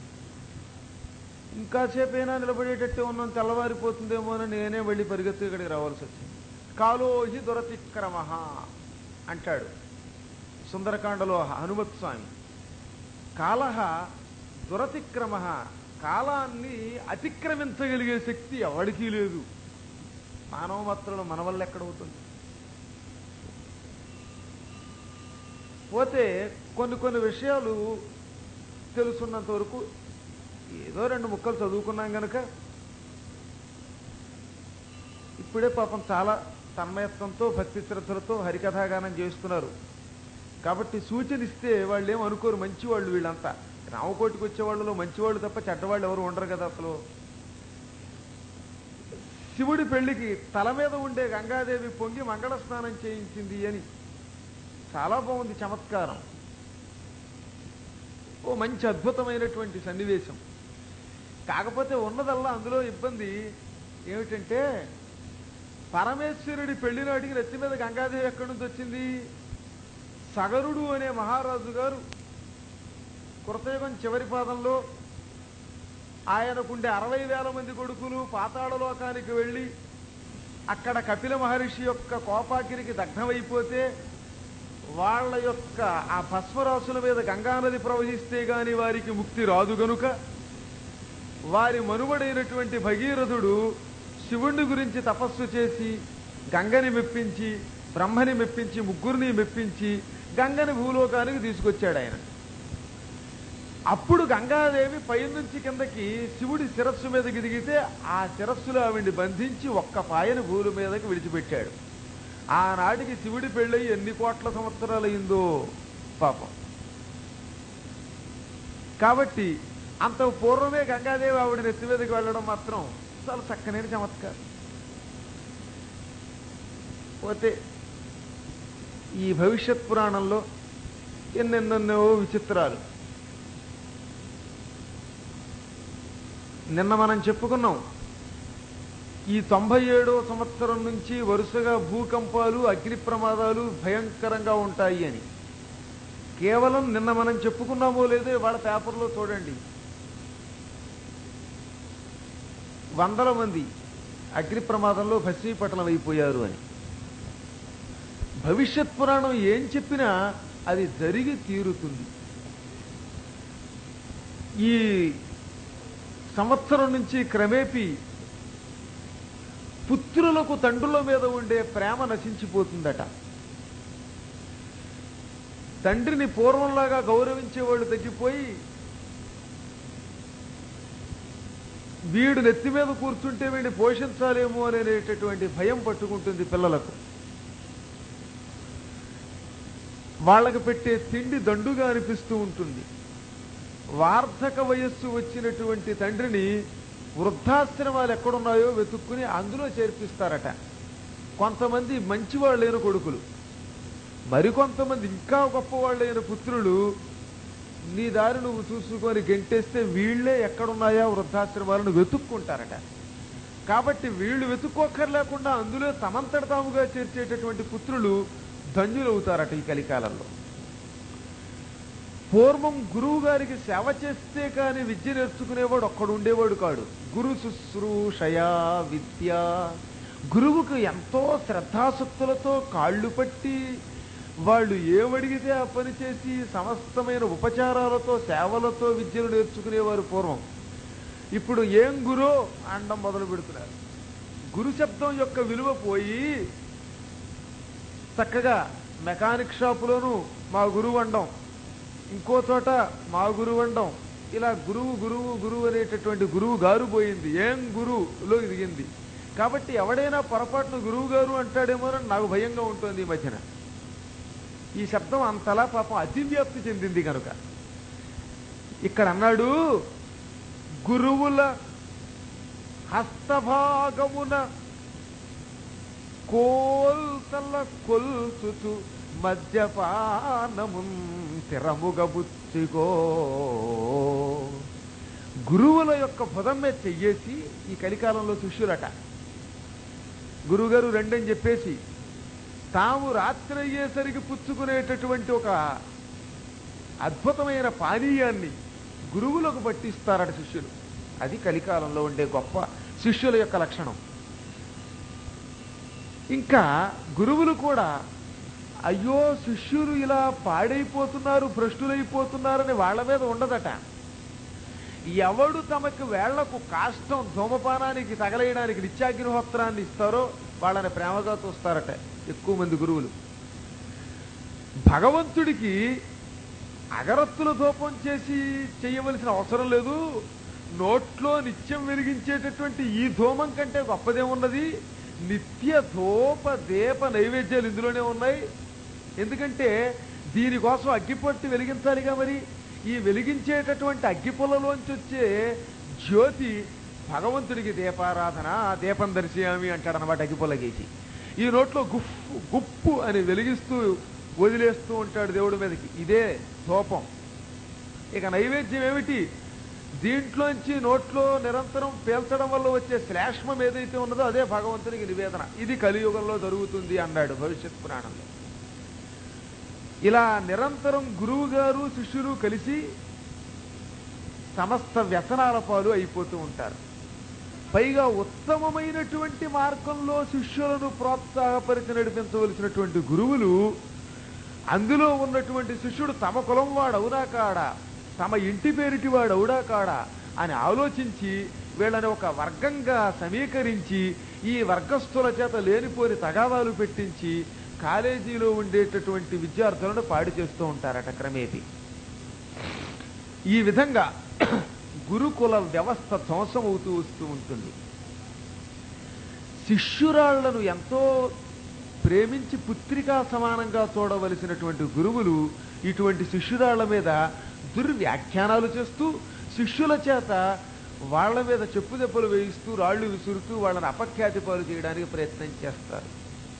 ఇంకా సేపైనా నిలబడేటట్టు ఉన్నాం తెల్లవారిపోతుందేమో అని నేనే వెళ్ళి పరిగెత్తు ఇక్కడికి రావాల్సి వచ్చింది కాలోహి దురతిక్రమ అంటాడు సుందరకాండలో హనుమత్ స్వామి కాలహ దురతిక్రమ కాలాన్ని అతిక్రమించగలిగే శక్తి ఎవడికి లేదు మానవ మాత్రంలో మన వల్ల ఎక్కడవుతుంది పోతే కొన్ని కొన్ని విషయాలు తెలుసున్నంత వరకు ఏదో రెండు ముక్కలు చదువుకున్నాం గనక ఇప్పుడే పాపం చాలా తన్మయత్వంతో భక్తి శ్రద్ధలతో హరికథాగానం చేస్తున్నారు కాబట్టి సూచన ఇస్తే వాళ్ళు ఏం అనుకోరు మంచివాళ్ళు వీళ్ళంతా రామకోటికి వచ్చే వాళ్ళలో మంచివాళ్ళు తప్ప చెడ్డవాళ్ళు ఎవరు ఉండరు కదా అసలు శివుడి పెళ్లికి తల మీద ఉండే గంగాదేవి పొంగి మంగళ స్నానం చేయించింది అని చాలా బాగుంది చమత్కారం ఓ మంచి అద్భుతమైనటువంటి సన్నివేశం కాకపోతే ఉన్నదల్లా అందులో ఇబ్బంది ఏమిటంటే పరమేశ్వరుడి పెళ్లి నాటికి నెత్తి మీద గంగాదేవి ఎక్కడి నుంచి వచ్చింది సగరుడు అనే మహారాజు గారు కృతయుగం చివరి పాదంలో ఆయనకుండే అరవై వేల మంది కొడుకులు పాతాళలోకానికి వెళ్ళి అక్కడ కపిల మహర్షి యొక్క కోపాకిరికి దగ్ధమైపోతే వాళ్ళ యొక్క ఆ భస్మరాశుల మీద గంగానది ప్రవహిస్తే గాని వారికి ముక్తి రాదు గనుక వారి మనుబడైనటువంటి భగీరథుడు శివుణ్ణి గురించి తపస్సు చేసి గంగని మెప్పించి బ్రహ్మని మెప్పించి ముగ్గురిని మెప్పించి గంగని భూలోకానికి తీసుకొచ్చాడు ఆయన అప్పుడు గంగాదేవి పైనుంచి కిందకి శివుడి శిరస్సు మీదకి దిగితే ఆ శిరస్సులో ఆవిడ్ని బంధించి ఒక్క పాయని భూమి మీదకి విడిచిపెట్టాడు ఆనాటికి శివుడి పెళ్ళయి ఎన్ని కోట్ల సంవత్సరాలు అయిందో పాపం కాబట్టి అంత పూర్వమే గంగాదేవి ఆవిడ నెత్తి మీదకి వెళ్ళడం మాత్రం చాలా చక్కనైన చమత్కారం పోతే ఈ భవిష్యత్ పురాణంలో ఎన్నెన్నెన్నో విచిత్రాలు నిన్న మనం చెప్పుకున్నాం ఈ తొంభై ఏడో సంవత్సరం నుంచి వరుసగా భూకంపాలు అగ్ని ప్రమాదాలు భయంకరంగా ఉంటాయి అని కేవలం నిన్న మనం చెప్పుకున్నామో లేదో వాళ్ళ పేపర్లో చూడండి వందల మంది అగ్ని ప్రమాదంలో భస్మీపటలం అయిపోయారు అని భవిష్యత్ పురాణం ఏం చెప్పినా అది జరిగి తీరుతుంది ఈ సంవత్సరం నుంచి క్రమేపీ పుత్రులకు తండ్రుల మీద ఉండే ప్రేమ నశించిపోతుందట తండ్రిని పూర్వంలాగా గౌరవించేవాళ్ళు తగ్గిపోయి వీడు నెత్తి మీద కూర్చుంటే వీడిని పోషించాలేమో అనేటటువంటి భయం పట్టుకుంటుంది పిల్లలకు వాళ్ళకి పెట్టే తిండి దండుగా అనిపిస్తూ ఉంటుంది వార్ధక వయస్సు వచ్చినటువంటి తండ్రిని వృద్ధాశ్రమాలు ఎక్కడున్నాయో వెతుక్కుని అందులో చేర్పిస్తారట కొంతమంది మంచివాళ్ళైన కొడుకులు మరికొంతమంది ఇంకా గొప్పవాళ్ళైన పుత్రులు నీ దారి నువ్వు చూసుకొని గెంటేస్తే వీళ్ళే ఎక్కడున్నాయా వృద్ధాశ్రమాలను వెతుక్కుంటారట కాబట్టి వీళ్ళు వెతుక్కోక్కర్లేకుండా అందులో తమంతట తాముగా చేర్చేటటువంటి పుత్రులు ధన్యులవుతారట ఈ కలికాలంలో పూర్వం గురువు గారికి సేవ చేస్తే కాని విద్య నేర్చుకునేవాడు ఒక్కడు ఉండేవాడు కాడు గురు శుశ్రూషయా విద్య గురువుకు ఎంతో శ్రద్ధాసక్తులతో కాళ్ళు పట్టి వాళ్ళు ఏమడిగితే ఆ పని చేసి సమస్తమైన ఉపచారాలతో సేవలతో విద్యను నేర్చుకునేవారు పూర్వం ఇప్పుడు ఏం గురో అండం మొదలు పెడుతున్నారు గురు శబ్దం యొక్క విలువ పోయి చక్కగా మెకానిక్ షాపులోను మా గురువు అండం ఇంకో చోట మా గురువు అండం ఇలా గురువు గురువు గురువు అనేటటువంటి గురువు గారు పోయింది ఏం గురువులో దిగింది కాబట్టి ఎవడైనా పొరపాటున గురువు గారు అంటాడేమోనని నాకు భయంగా ఉంటుంది ఈ మధ్యన ఈ శబ్దం అంతలా పాపం అతివ్యాప్తి చెందింది కనుక ఇక్కడ అన్నాడు గురువుల హస్తభాగమున కోల్తల కొల్చుచు మద్యపానమున్ తిరముగబుచ్చిగో గురువుల యొక్క భుజం మీద చెయ్యేసి ఈ కలికాలంలో శిష్యులట గురుగారు రెండని చెప్పేసి తాము రాత్రి అయ్యేసరికి పుచ్చుకునేటటువంటి ఒక అద్భుతమైన పానీయాన్ని గురువులకు పట్టిస్తారట శిష్యులు అది కలికాలంలో ఉండే గొప్ప శిష్యుల యొక్క లక్షణం ఇంకా గురువులు కూడా అయ్యో శిష్యులు ఇలా పాడైపోతున్నారు భ్రష్టులైపోతున్నారని వాళ్ళ మీద ఉండదట ఎవడు తమకు వేళ్లకు కాష్టం ధూమపానానికి తగలేయడానికి నిత్యాగ్నిహోత్రాన్ని ఇస్తారో వాళ్ళని ప్రేమగా చూస్తారట ఎక్కువ మంది గురువులు భగవంతుడికి అగరత్తుల ధూపం చేసి చేయవలసిన అవసరం లేదు నోట్లో నిత్యం వెలిగించేటటువంటి ఈ ధూమం కంటే గొప్పదేమున్నది నిత్య ధూప దీప నైవేద్యాలు ఇందులోనే ఉన్నాయి ఎందుకంటే దీనికోసం అగ్గిపొట్టి వెలిగించాలిగా మరి ఈ వెలిగించేటటువంటి అగ్గిపుల్లలోంచి వచ్చే జ్యోతి భగవంతుడికి దీపారాధన దీపం దర్శయామి అంటాడు అనమాట అగ్గిపుల్ల గీసి ఈ నోట్లో గుప్పు గుప్పు అని వెలిగిస్తూ వదిలేస్తూ ఉంటాడు దేవుడి మీదకి ఇదే ధూపం ఇక నైవేద్యం ఏమిటి దీంట్లోంచి నోట్లో నిరంతరం పేల్చడం వల్ల వచ్చే శ్లేష్మం ఏదైతే ఉన్నదో అదే భగవంతునికి నివేదన ఇది కలియుగంలో జరుగుతుంది అన్నాడు భవిష్యత్ పురాణంలో ఇలా నిరంతరం గురువు గారు శిష్యులు కలిసి సమస్త వ్యసనాల పాలు అయిపోతూ ఉంటారు పైగా ఉత్తమమైనటువంటి మార్గంలో శిష్యులను ప్రోత్సాహపరిచి నడిపించవలసినటువంటి గురువులు అందులో ఉన్నటువంటి శిష్యుడు తమ కులం వాడు అవునా కాడా తమ ఇంటి పేరిటి వాడు అవుడా కాడా అని ఆలోచించి వీళ్ళని ఒక వర్గంగా సమీకరించి ఈ వర్గస్థుల చేత లేనిపోని తగాదాలు పెట్టించి కాలేజీలో ఉండేటటువంటి విద్యార్థులను పాడు చేస్తూ ఉంటారట క్రమేపీ ఈ విధంగా గురుకుల వ్యవస్థ ధ్వంసం అవుతూ వస్తూ ఉంటుంది శిష్యురాళ్లను ఎంతో ప్రేమించి పుత్రికా సమానంగా చూడవలసినటువంటి గురువులు ఇటువంటి శిష్యురాళ్ల మీద దుర్వ్యాఖ్యానాలు చేస్తూ శిష్యుల చేత వాళ్ళ మీద చెప్పు దెబ్బలు వేయిస్తూ రాళ్లు విసురుతూ వాళ్ళని అపఖ్యాతి పాలు చేయడానికి ప్రయత్నం చేస్తారు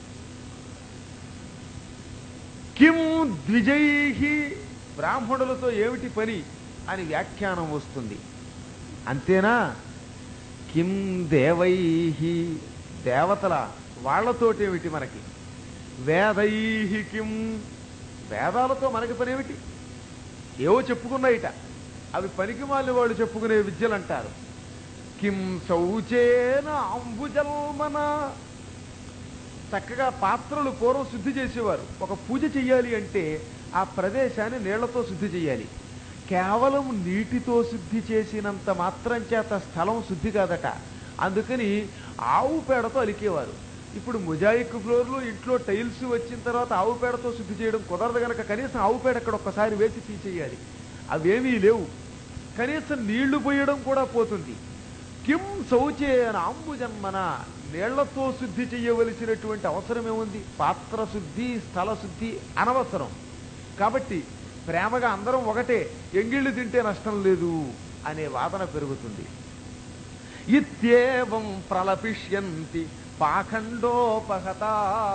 కిం ద్విజై బ్రాహ్మణులతో ఏమిటి పని అని వ్యాఖ్యానం వస్తుంది అంతేనా కిం దేవై దేవతల వాళ్లతోటేమిటి మనకి వేదై కిం వేదాలతో మనకి పనేమిటి ఏవో చెప్పుకున్నాయిట అవి పనికి మాలిన వాళ్ళు చెప్పుకునే విద్యలు అంటారు కిం శౌచేన అంబుజల్మన చక్కగా పాత్రలు పూర్వం శుద్ధి చేసేవారు ఒక పూజ చెయ్యాలి అంటే ఆ ప్రదేశాన్ని నీళ్లతో శుద్ధి చేయాలి కేవలం నీటితో శుద్ధి చేసినంత మాత్రం చేత స్థలం శుద్ధి కాదట అందుకని ఆవు పేడతో అలికేవారు ఇప్పుడు మొజాయిక్ ఫ్లోర్లు ఇంట్లో టైల్స్ వచ్చిన తర్వాత ఆవు పేడతో శుద్ధి చేయడం కుదరదు గనక కనీసం ఆవు పేడ అక్కడ ఒక్కసారి వేసి తీసేయాలి అవేమీ లేవు కనీసం నీళ్లు పోయడం కూడా పోతుంది కిం శౌచేన అంబుజన్మన నీళ్లతో శుద్ధి చేయవలసినటువంటి అవసరం ఏముంది పాత్ర శుద్ధి స్థల శుద్ధి అనవసరం కాబట్టి ప్రేమగా అందరం ఒకటే ఎంగిళ్ళు తింటే నష్టం లేదు అనే వాదన పెరుగుతుంది ఇత్యేవం ప్రలపిష్యంతి పాఖండోపహతా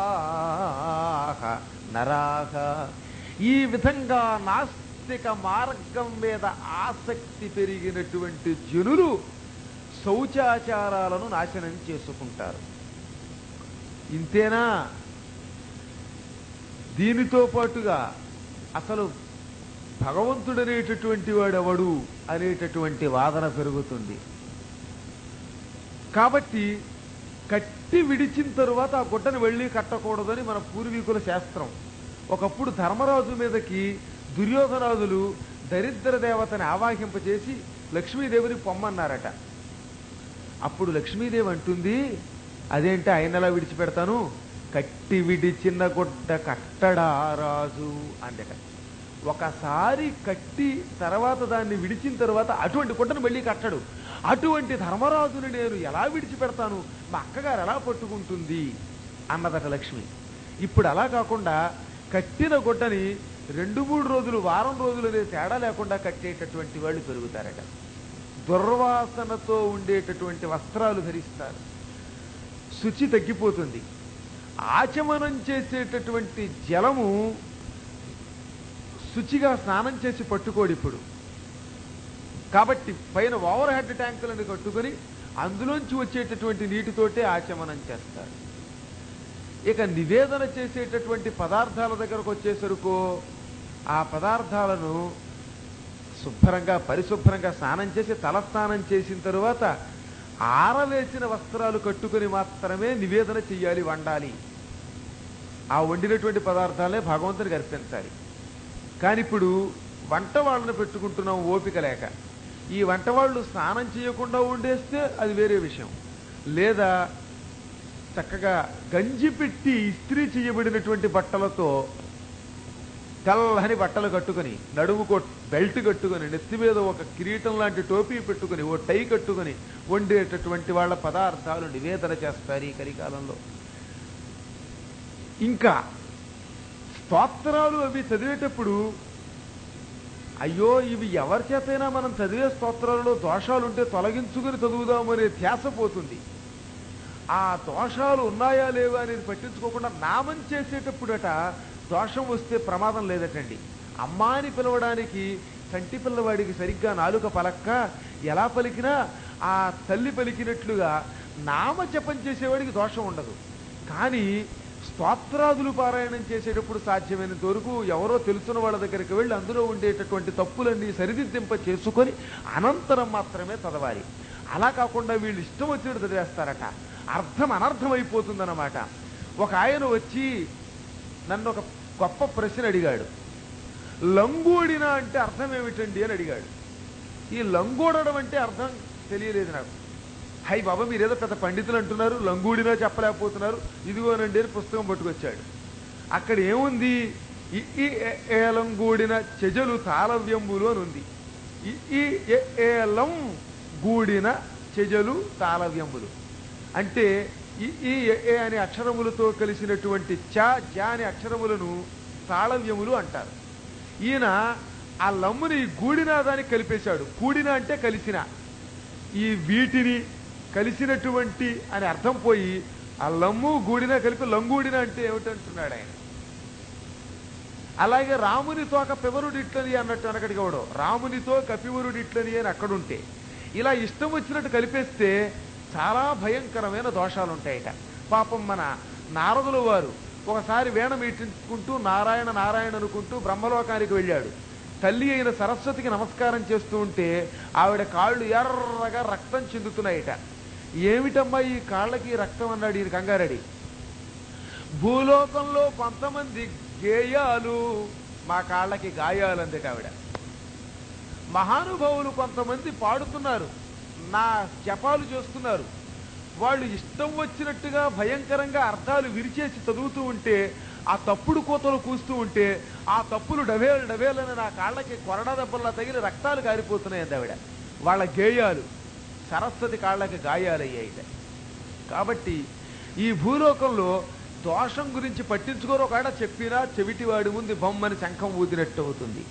నరాహ ఈ విధంగా నాస్తిక మార్గం మీద ఆసక్తి పెరిగినటువంటి జనులు శౌచాచారాలను నాశనం చేసుకుంటారు ఇంతేనా దీనితో పాటుగా అసలు భగవంతుడనేటటువంటి వాడెవడు అనేటటువంటి వాదన పెరుగుతుంది కాబట్టి కట్టి విడిచిన తరువాత ఆ గుడ్డను వెళ్ళి కట్టకూడదని మన పూర్వీకుల శాస్త్రం ఒకప్పుడు ధర్మరాజు మీదకి దుర్యోధనాదులు దరిద్ర దేవతని ఆవాహింపచేసి లక్ష్మీదేవిని పొమ్మన్నారట అప్పుడు లక్ష్మీదేవి అంటుంది అదేంటి ఆయన ఎలా విడిచిపెడతాను కట్టి విడిచిన గుడ్డ కట్టడా రాజు అందట ఒకసారి కట్టి తర్వాత దాన్ని విడిచిన తర్వాత అటువంటి గుడ్డను మళ్ళీ కట్టడు అటువంటి ధర్మరాజుని నేను ఎలా విడిచిపెడతాను మా అక్కగారు ఎలా పట్టుకుంటుంది అన్నదట లక్ష్మి ఇప్పుడు అలా కాకుండా కట్టిన గుడ్డని రెండు మూడు రోజులు వారం రోజులు అనే తేడా లేకుండా కట్టేటటువంటి వాళ్ళు పెరుగుతారట దుర్వాసనతో ఉండేటటువంటి వస్త్రాలు ధరిస్తారు శుచి తగ్గిపోతుంది ఆచమనం చేసేటటువంటి జలము శుచిగా స్నానం చేసి పట్టుకోడు ఇప్పుడు కాబట్టి పైన ఓవర్ హెడ్ ట్యాంకులను కట్టుకొని అందులోంచి వచ్చేటటువంటి నీటితోటే ఆచమనం చేస్తారు ఇక నివేదన చేసేటటువంటి పదార్థాల దగ్గరకు వచ్చేసరికి ఆ పదార్థాలను శుభ్రంగా పరిశుభ్రంగా స్నానం చేసి తలస్నానం చేసిన తరువాత ఆరవేసిన వస్త్రాలు కట్టుకుని మాత్రమే నివేదన చెయ్యాలి వండాలి ఆ వండినటువంటి పదార్థాలే భగవంతునికి అర్పించాలి కానీ ఇప్పుడు వంట వాళ్ళని పెట్టుకుంటున్నాం ఓపిక లేక ఈ వంట వాళ్ళు స్నానం చేయకుండా వండేస్తే అది వేరే విషయం లేదా చక్కగా గంజి పెట్టి ఇస్త్రీ చేయబడినటువంటి బట్టలతో తెల్లని బట్టలు కట్టుకొని నడుముకో బెల్ట్ కట్టుకొని నెత్తి మీద ఒక కిరీటం లాంటి టోపీ పెట్టుకొని ఓ టై కట్టుకొని వండేటటువంటి వాళ్ళ పదార్థాలు నివేదన చేస్తారు ఈ కలికాలంలో ఇంకా స్తోత్రాలు అవి చదివేటప్పుడు అయ్యో ఇవి ఎవరి చేతైనా మనం చదివే స్తోత్రాలలో దోషాలుంటే తొలగించుకుని చదువుదామనే ధ్యాస పోతుంది ఆ దోషాలు ఉన్నాయా లేవా అనేది పట్టించుకోకుండా నామం చేసేటప్పుడట దోషం వస్తే ప్రమాదం లేదటండి అమ్మా అని పిలవడానికి కంటి పిల్లవాడికి సరిగ్గా నాలుక పలక్క ఎలా పలికినా ఆ తల్లి పలికినట్లుగా నామ జపం చేసేవాడికి దోషం ఉండదు కానీ స్తోత్రాదులు పారాయణం చేసేటప్పుడు సాధ్యమైనంత వరకు ఎవరో తెలుసున్న వాళ్ళ దగ్గరికి వెళ్ళి అందులో ఉండేటటువంటి తప్పులన్నీ సరిదిద్దింప చేసుకొని అనంతరం మాత్రమే చదవాలి అలా కాకుండా వీళ్ళు ఇష్టం వచ్చినట్టు చదివేస్తారట అర్థం అనర్థం అయిపోతుందన్నమాట ఒక ఆయన వచ్చి నన్ను ఒక గొప్ప ప్రశ్న అడిగాడు లంగోడిన అంటే అర్థం ఏమిటండి అని అడిగాడు ఈ లంగోడడం అంటే అర్థం తెలియలేదు నాకు హై బాబా మీరేదో పెద్ద పండితులు అంటున్నారు లంగూడినా చెప్పలేకపోతున్నారు ఇదిగోనండి అని పుస్తకం పట్టుకొచ్చాడు అక్కడ ఏముంది ఇ ఈ ఎ ఏలంగూడిన చెజలు తాళవ్యంబులు అని ఉంది ఇ ఈ ఎ ఏలం గూడిన చెజలు తాళవ్యంబులు అంటే ఈ ఈ ఎ ఏ అనే అక్షరములతో కలిసినటువంటి చ జ అనే అక్షరములను తాళవ్యములు అంటారు ఈయన ఆ లమ్ముని గూడినాదానికి కలిపేశాడు కూడిన అంటే కలిసిన ఈ వీటిని కలిసినటువంటి అని అర్థం పోయి ఆ లమ్ము గూడిన కలిపి లంగూడిన అంటే ఏమిటంటున్నాడు ఆయన అలాగే రాముని తోక పెవరుడిట్లని అన్నట్టు అనకడికి ఎవడో రామునితో కపివరుడిట్లని అని అక్కడుంటే ఇలా ఇష్టం వచ్చినట్టు కలిపేస్తే చాలా భయంకరమైన దోషాలు ఉంటాయట పాపం మన నారదుల వారు ఒకసారి వీణ మీటించుకుంటూ నారాయణ నారాయణ అనుకుంటూ బ్రహ్మలోకానికి వెళ్ళాడు తల్లి అయిన సరస్వతికి నమస్కారం చేస్తూ ఉంటే ఆవిడ కాళ్ళు ఎర్రగా రక్తం చెందుతున్నాయిట ఏమిటమ్మా ఈ కాళ్ళకి రక్తం అన్నాడు ఈయన కంగారడి భూలోకంలో కొంతమంది గేయాలు మా కాళ్ళకి గాయాలు అందట ఆవిడ మహానుభావులు కొంతమంది పాడుతున్నారు నా జపాలు చేస్తున్నారు వాళ్ళు ఇష్టం వచ్చినట్టుగా భయంకరంగా అర్థాలు విరిచేసి చదువుతూ ఉంటే ఆ తప్పుడు కోతలు కూస్తూ ఉంటే ఆ తప్పులు డవేలు డవేలని నా కాళ్ళకి కొరడా దెబ్బల్లా తగిలి రక్తాలు కారిపోతున్నాయి ఆవిడ వాళ్ళ గేయాలు సరస్వతి కాళ్ళకి గాయాలయ్యాయిట కాబట్టి ఈ భూలోకంలో దోషం గురించి పట్టించుకోరు ఒకవేళ చెప్పినా చెవిటివాడి ముందు బొమ్మని శంఖం ఊదినట్టు అవుతుంది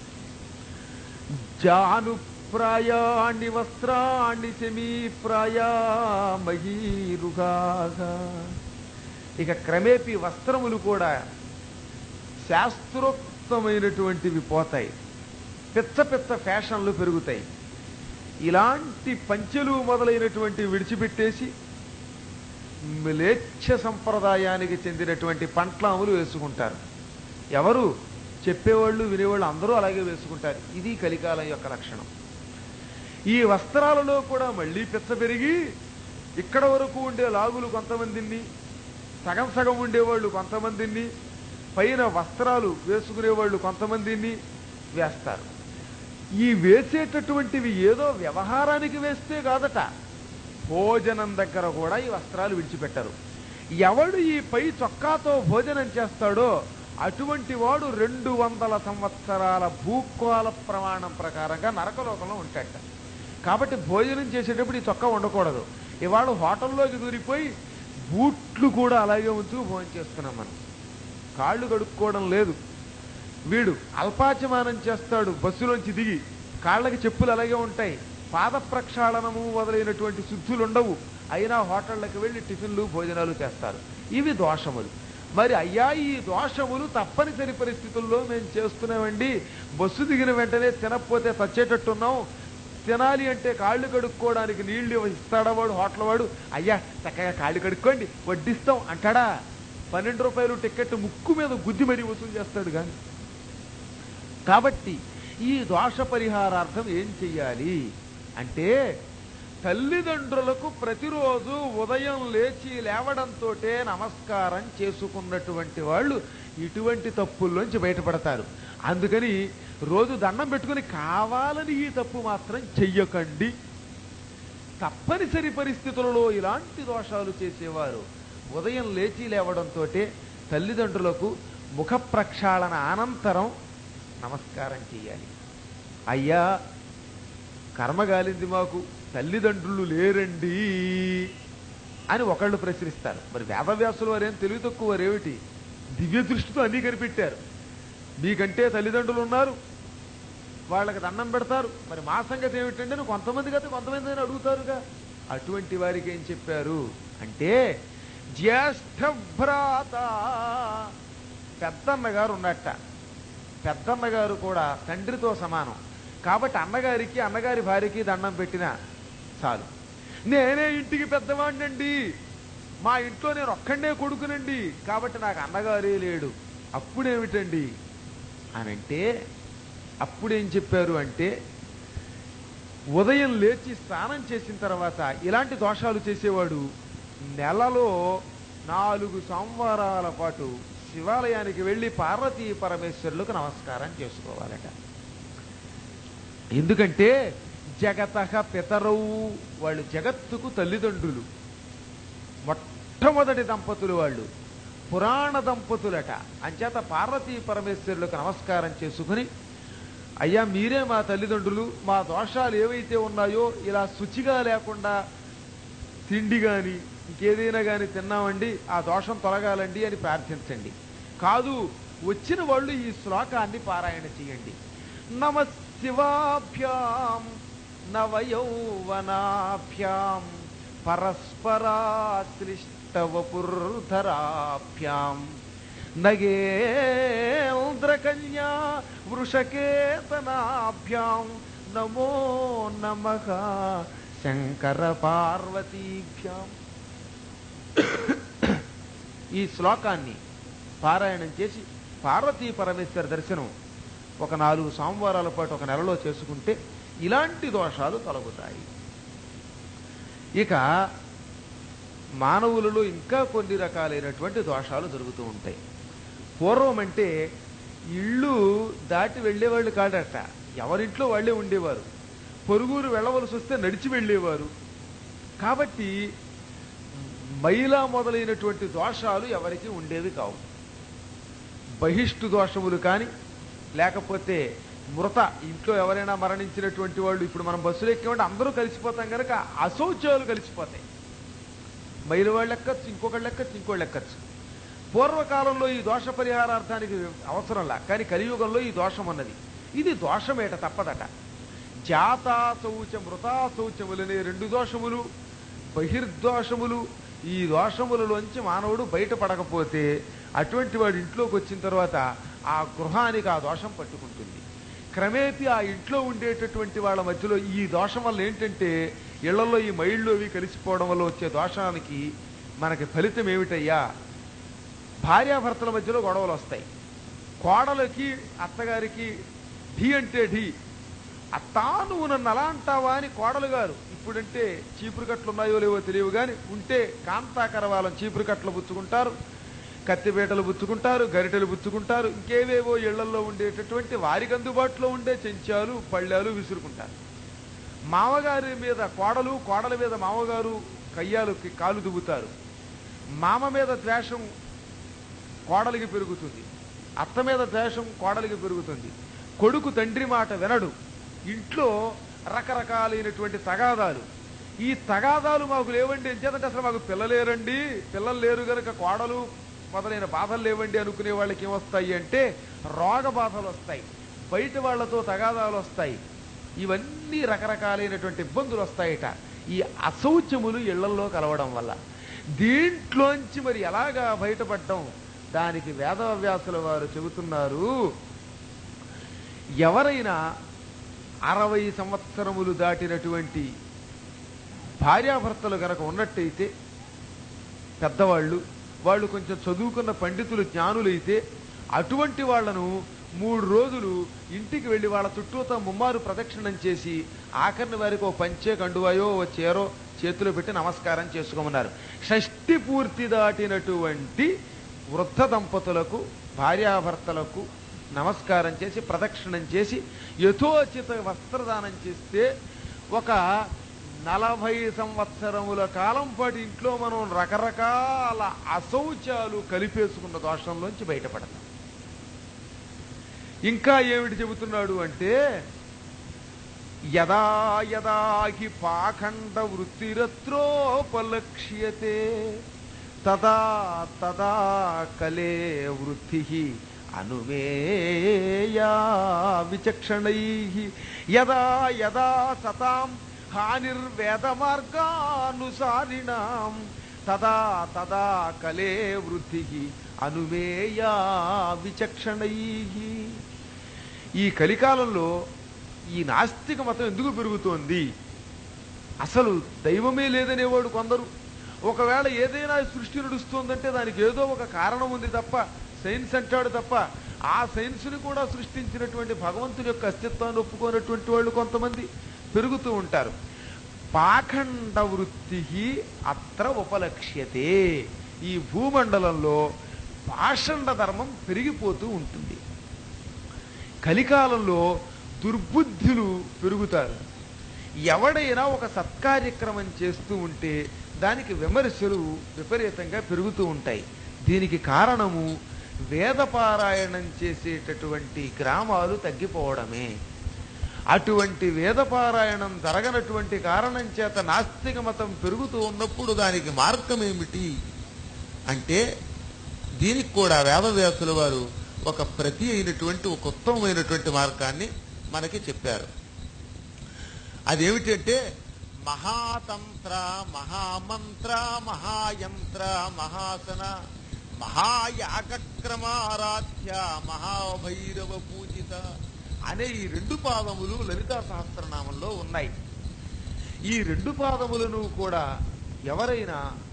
జాను ప్రాయాణి వస్త్రాణి సెమీ ప్రాయా మహీరుగాగా ఇక క్రమేపీ వస్త్రములు కూడా శాస్త్రోక్తమైనటువంటివి పోతాయి పెద్ద పెద్ద ఫ్యాషన్లు పెరుగుతాయి ఇలాంటి పంచెలు మొదలైనటువంటి విడిచిపెట్టేసి మ్లేచ్ఛ సంప్రదాయానికి చెందినటువంటి పంట్లాములు వేసుకుంటారు ఎవరు చెప్పేవాళ్ళు వినేవాళ్ళు అందరూ అలాగే వేసుకుంటారు ఇది కలికాలం యొక్క లక్షణం ఈ వస్త్రాలలో కూడా మళ్ళీ పెచ్చ పెరిగి ఇక్కడ వరకు ఉండే లాగులు కొంతమందిని సగం సగం ఉండేవాళ్ళు కొంతమందిని పైన వస్త్రాలు వేసుకునేవాళ్ళు కొంతమందిని వేస్తారు ఈ వేసేటటువంటివి ఏదో వ్యవహారానికి వేస్తే కాదట భోజనం దగ్గర కూడా ఈ వస్త్రాలు విడిచిపెట్టరు ఎవడు ఈ పై చొక్కాతో భోజనం చేస్తాడో అటువంటి వాడు రెండు వందల సంవత్సరాల భూకోల ప్రమాణం ప్రకారంగా నరకలోకంలో ఉంటాడట కాబట్టి భోజనం చేసేటప్పుడు ఈ చొక్కా ఉండకూడదు ఇవాళ హోటల్లోకి దూరిపోయి బూట్లు కూడా అలాగే ఉంచు భోజనం చేస్తున్నాం మనం కాళ్ళు కడుక్కోవడం లేదు వీడు అల్పాచమానం చేస్తాడు బస్సులోంచి దిగి కాళ్ళకి చెప్పులు అలాగే ఉంటాయి పాద ప్రక్షాళనము మొదలైనటువంటి శుద్ధులు ఉండవు అయినా హోటళ్ళకి వెళ్ళి టిఫిన్లు భోజనాలు చేస్తారు ఇవి దోషములు మరి అయ్యా ఈ దోషములు తప్పనిసరి పరిస్థితుల్లో మేము చేస్తున్నామండి బస్సు దిగిన వెంటనే తినకపోతే చచ్చేటట్టున్నాం తినాలి అంటే కాళ్ళు కడుక్కోవడానికి నీళ్లు ఇస్తాడా వాడు హోటల్ వాడు అయ్యా చక్కగా కాళ్ళు కడుక్కోండి వడ్డిస్తాం అంటాడా పన్నెండు రూపాయలు టికెట్ ముక్కు మీద గుద్ది మరీ వసూలు చేస్తాడు కానీ కాబట్టి ఈ దోష పరిహారార్థం ఏం చెయ్యాలి అంటే తల్లిదండ్రులకు ప్రతిరోజు ఉదయం లేచి లేవడంతో నమస్కారం చేసుకున్నటువంటి వాళ్ళు ఇటువంటి తప్పుల్లోంచి బయటపడతారు అందుకని రోజు దండం పెట్టుకుని కావాలని ఈ తప్పు మాత్రం చెయ్యకండి తప్పనిసరి పరిస్థితులలో ఇలాంటి దోషాలు చేసేవారు ఉదయం లేచి లేవడంతో తల్లిదండ్రులకు ముఖ ప్రక్షాళన అనంతరం నమస్కారం చేయాలి అయ్యా కర్మగాలింది మాకు తల్లిదండ్రులు లేరండి అని ఒకళ్ళు ప్రశ్నిస్తారు మరి వేదవ్యాసులు వారేం తెలివి తక్కువ వారేమిటి దివ్య దృష్టితో అన్నీ కనిపెట్టారు మీకంటే తల్లిదండ్రులు ఉన్నారు వాళ్ళకి దండం పెడతారు మరి మా సంగతి ఏమిటంటే నువ్వు కొంతమంది కదా కొంతమంది అని అడుగుతారుగా అటువంటి వారికి ఏం చెప్పారు అంటే జ్యేష్ఠ భ్రాత పెద్దన్న గారు ఉన్నట్ట పెద్దన్న గారు కూడా తండ్రితో సమానం కాబట్టి అన్నగారికి అన్నగారి భార్యకి దండం పెట్టిన చాలు నేనే ఇంటికి పెద్దవాడినండి మా ఇంట్లో నేను ఒక్కడే కొడుకునండి కాబట్టి నాకు అన్నగారే లేడు అప్పుడేమిటండి అని అంటే అప్పుడేం చెప్పారు అంటే ఉదయం లేచి స్నానం చేసిన తర్వాత ఇలాంటి దోషాలు చేసేవాడు నెలలో నాలుగు సంవత్సరాల పాటు శివాలయానికి వెళ్ళి పార్వతీ పరమేశ్వరులకు నమస్కారం చేసుకోవాలట ఎందుకంటే జగత పితరవు వాళ్ళు జగత్తుకు తల్లిదండ్రులు మొట్టమొదటి దంపతులు వాళ్ళు పురాణ దంపతులట అంచేత పార్వతీ పరమేశ్వరులకు నమస్కారం చేసుకుని అయ్యా మీరే మా తల్లిదండ్రులు మా దోషాలు ఏవైతే ఉన్నాయో ఇలా శుచిగా లేకుండా తిండి కానీ ఇంకేదైనా కానీ తిన్నామండి ఆ దోషం తొలగాలండి అని ప్రార్థించండి కాదు వచ్చిన వాళ్ళు ఈ శ్లోకాన్ని పారాయణ చేయండి నమ శివాభ్యాం నవయౌవనాభ్యాం పరస్పరాశ్లిష్టవపుర్ధరాభ్యాం నగేంద్రకన్యా వృషకేతనాభ్యాం నమో నమ శంకర పార్వతీభ్యాం ఈ శ్లోకాన్ని పారాయణం చేసి పార్వతీ పరమేశ్వర దర్శనం ఒక నాలుగు సోమవారాల పాటు ఒక నెలలో చేసుకుంటే ఇలాంటి దోషాలు తొలగుతాయి ఇక మానవులలో ఇంకా కొన్ని రకాలైనటువంటి దోషాలు జరుగుతూ ఉంటాయి పూర్వం అంటే ఇళ్ళు దాటి వెళ్ళేవాళ్ళు కాడట ఎవరింట్లో వాళ్ళే ఉండేవారు పొరుగురు వెళ్ళవలసి వస్తే నడిచి వెళ్ళేవారు కాబట్టి మైలా మొదలైనటువంటి దోషాలు ఎవరికి ఉండేవి కావు బహిష్టు దోషములు కానీ లేకపోతే మృత ఇంట్లో ఎవరైనా మరణించినటువంటి వాళ్ళు ఇప్పుడు మనం బస్సులు ఎక్కామంటే అందరూ కలిసిపోతాం కనుక అశౌచాలు కలిసిపోతాయి మైలు వాళ్ళు ఎక్కచ్చు ఇంకొకళ్ళు ఎక్కచ్చు ఇంకోళ్ళు ఎక్కచ్చు పూర్వకాలంలో ఈ దోష పరిహారార్థానికి అవసరంలా కానీ కలియుగంలో ఈ దోషం ఉన్నది ఇది దోషమేట తప్పదట జాతా శౌచ మృతా శౌచములనే రెండు దోషములు బహిర్దోషములు ఈ దోషములలోంచి మానవుడు బయటపడకపోతే అటువంటి వాడు ఇంట్లోకి వచ్చిన తర్వాత ఆ గృహానికి ఆ దోషం పట్టుకుంటుంది క్రమేపీ ఆ ఇంట్లో ఉండేటటువంటి వాళ్ళ మధ్యలో ఈ దోషం వల్ల ఏంటంటే ఇళ్లలో ఈ మైళ్ళు అవి కలిసిపోవడం వల్ల వచ్చే దోషానికి మనకి ఫలితం ఏమిటయ్యా భార్యాభర్తల మధ్యలో గొడవలు వస్తాయి కోడలకి అత్తగారికి ఢీ అంటే ఢీ అత్తా నువ్వు నన్ను అలా అంటావా అని కోడలు గారు ఇప్పుడంటే చీపురు కట్లు ఉన్నాయో లేవో తెలియవు కానీ ఉంటే కాంతాకరవాలం చీపురు కట్లు పుచ్చుకుంటారు కత్తిపేటలు పుచ్చుకుంటారు గరిటెలు పుచ్చుకుంటారు ఇంకేవేవో ఇళ్లలో ఉండేటటువంటి వారికి అందుబాటులో ఉండే చెంచాలు పళ్ళాలు విసురుకుంటారు మామగారి మీద కోడలు కోడల మీద మామగారు కయ్యాలుకి కాలు దువ్వుతారు మామ మీద ద్వేషం కోడలికి పెరుగుతుంది అత్త మీద ద్వేషం కోడలికి పెరుగుతుంది కొడుకు తండ్రి మాట వినడు ఇంట్లో రకరకాలైనటువంటి తగాదాలు ఈ తగాదాలు మాకు లేవండి ఎంచేతంటే అసలు మాకు పిల్లలేరండి పిల్లలు లేరు గనక కోడలు మొదలైన బాధలు లేవండి అనుకునే వాళ్ళకి ఏమొస్తాయి అంటే రోగ బాధలు వస్తాయి బయట వాళ్ళతో తగాదాలు వస్తాయి ఇవన్నీ రకరకాలైనటువంటి ఇబ్బందులు వస్తాయట ఈ అశౌచములు ఇళ్లలో కలవడం వల్ల దీంట్లోంచి మరి ఎలాగా బయటపడటం దానికి వేదవ్యాసుల వారు చెబుతున్నారు ఎవరైనా అరవై సంవత్సరములు దాటినటువంటి భార్యాభర్తలు గనక ఉన్నట్టయితే పెద్దవాళ్ళు వాళ్ళు కొంచెం చదువుకున్న పండితులు జ్ఞానులైతే అటువంటి వాళ్ళను మూడు రోజులు ఇంటికి వెళ్ళి వాళ్ళ చుట్టూతో ముమ్మారు ప్రదక్షిణం చేసి ఆఖరిని వారికి ఓ పంచే కండువాయో ఓ చీరో చేతిలో పెట్టి నమస్కారం చేసుకోమన్నారు షష్ఠి పూర్తి దాటినటువంటి వృద్ధ దంపతులకు భార్యాభర్తలకు నమస్కారం చేసి ప్రదక్షిణం చేసి యథోచిత వస్త్రదానం చేస్తే ఒక నలభై సంవత్సరముల కాలం పాటు ఇంట్లో మనం రకరకాల అశౌచాలు కలిపేసుకున్న దోషంలోంచి బయటపడతాం ఇంకా ఏమిటి చెబుతున్నాడు అంటే యదా యదా హి పాఖండ వృత్తిరత్రోపలక్ష్యతే తదా తదా కలే వృద్ధి అనుమేయా విచక్షణై యదా యదా సతాం హానిర్వేద మార్గానుసారిణాం తదా తదా కలే వృద్ధి అనుమేయా విచక్షణై ఈ కలికాలంలో ఈ నాస్తిక మతం ఎందుకు పెరుగుతోంది అసలు దైవమే లేదనేవాడు కొందరు ఒకవేళ ఏదైనా సృష్టి నడుస్తోందంటే దానికి ఏదో ఒక కారణం ఉంది తప్ప సైన్స్ అంటాడు తప్ప ఆ సైన్స్ని కూడా సృష్టించినటువంటి భగవంతుని యొక్క అస్తిత్వాన్ని ఒప్పుకోనటువంటి వాళ్ళు కొంతమంది పెరుగుతూ ఉంటారు పాఖండ వృత్తి అత్ర ఉపలక్ష్యతే ఈ భూమండలంలో పాషండ ధర్మం పెరిగిపోతూ ఉంటుంది కలికాలంలో దుర్బుద్ధులు పెరుగుతారు ఎవడైనా ఒక సత్కార్యక్రమం చేస్తూ ఉంటే దానికి విమర్శలు విపరీతంగా పెరుగుతూ ఉంటాయి దీనికి కారణము వేదపారాయణం చేసేటటువంటి గ్రామాలు తగ్గిపోవడమే అటువంటి వేదపారాయణం జరగనటువంటి కారణం చేత నాస్తిక మతం పెరుగుతూ ఉన్నప్పుడు దానికి మార్గం ఏమిటి అంటే దీనికి కూడా వేదవ్యాసుల వారు ఒక ప్రతి అయినటువంటి ఒక ఉత్తమమైనటువంటి మార్గాన్ని మనకి చెప్పారు అదేమిటంటే మహాతంత్ర మహామంత్ర మహాయంత్ర మహాసన మహాయాగక్రమారాధ్య మహాభైరవ పూజిత అనే ఈ రెండు పాదములు లలితా సహస్రనామంలో ఉన్నాయి ఈ రెండు పాదములను కూడా ఎవరైనా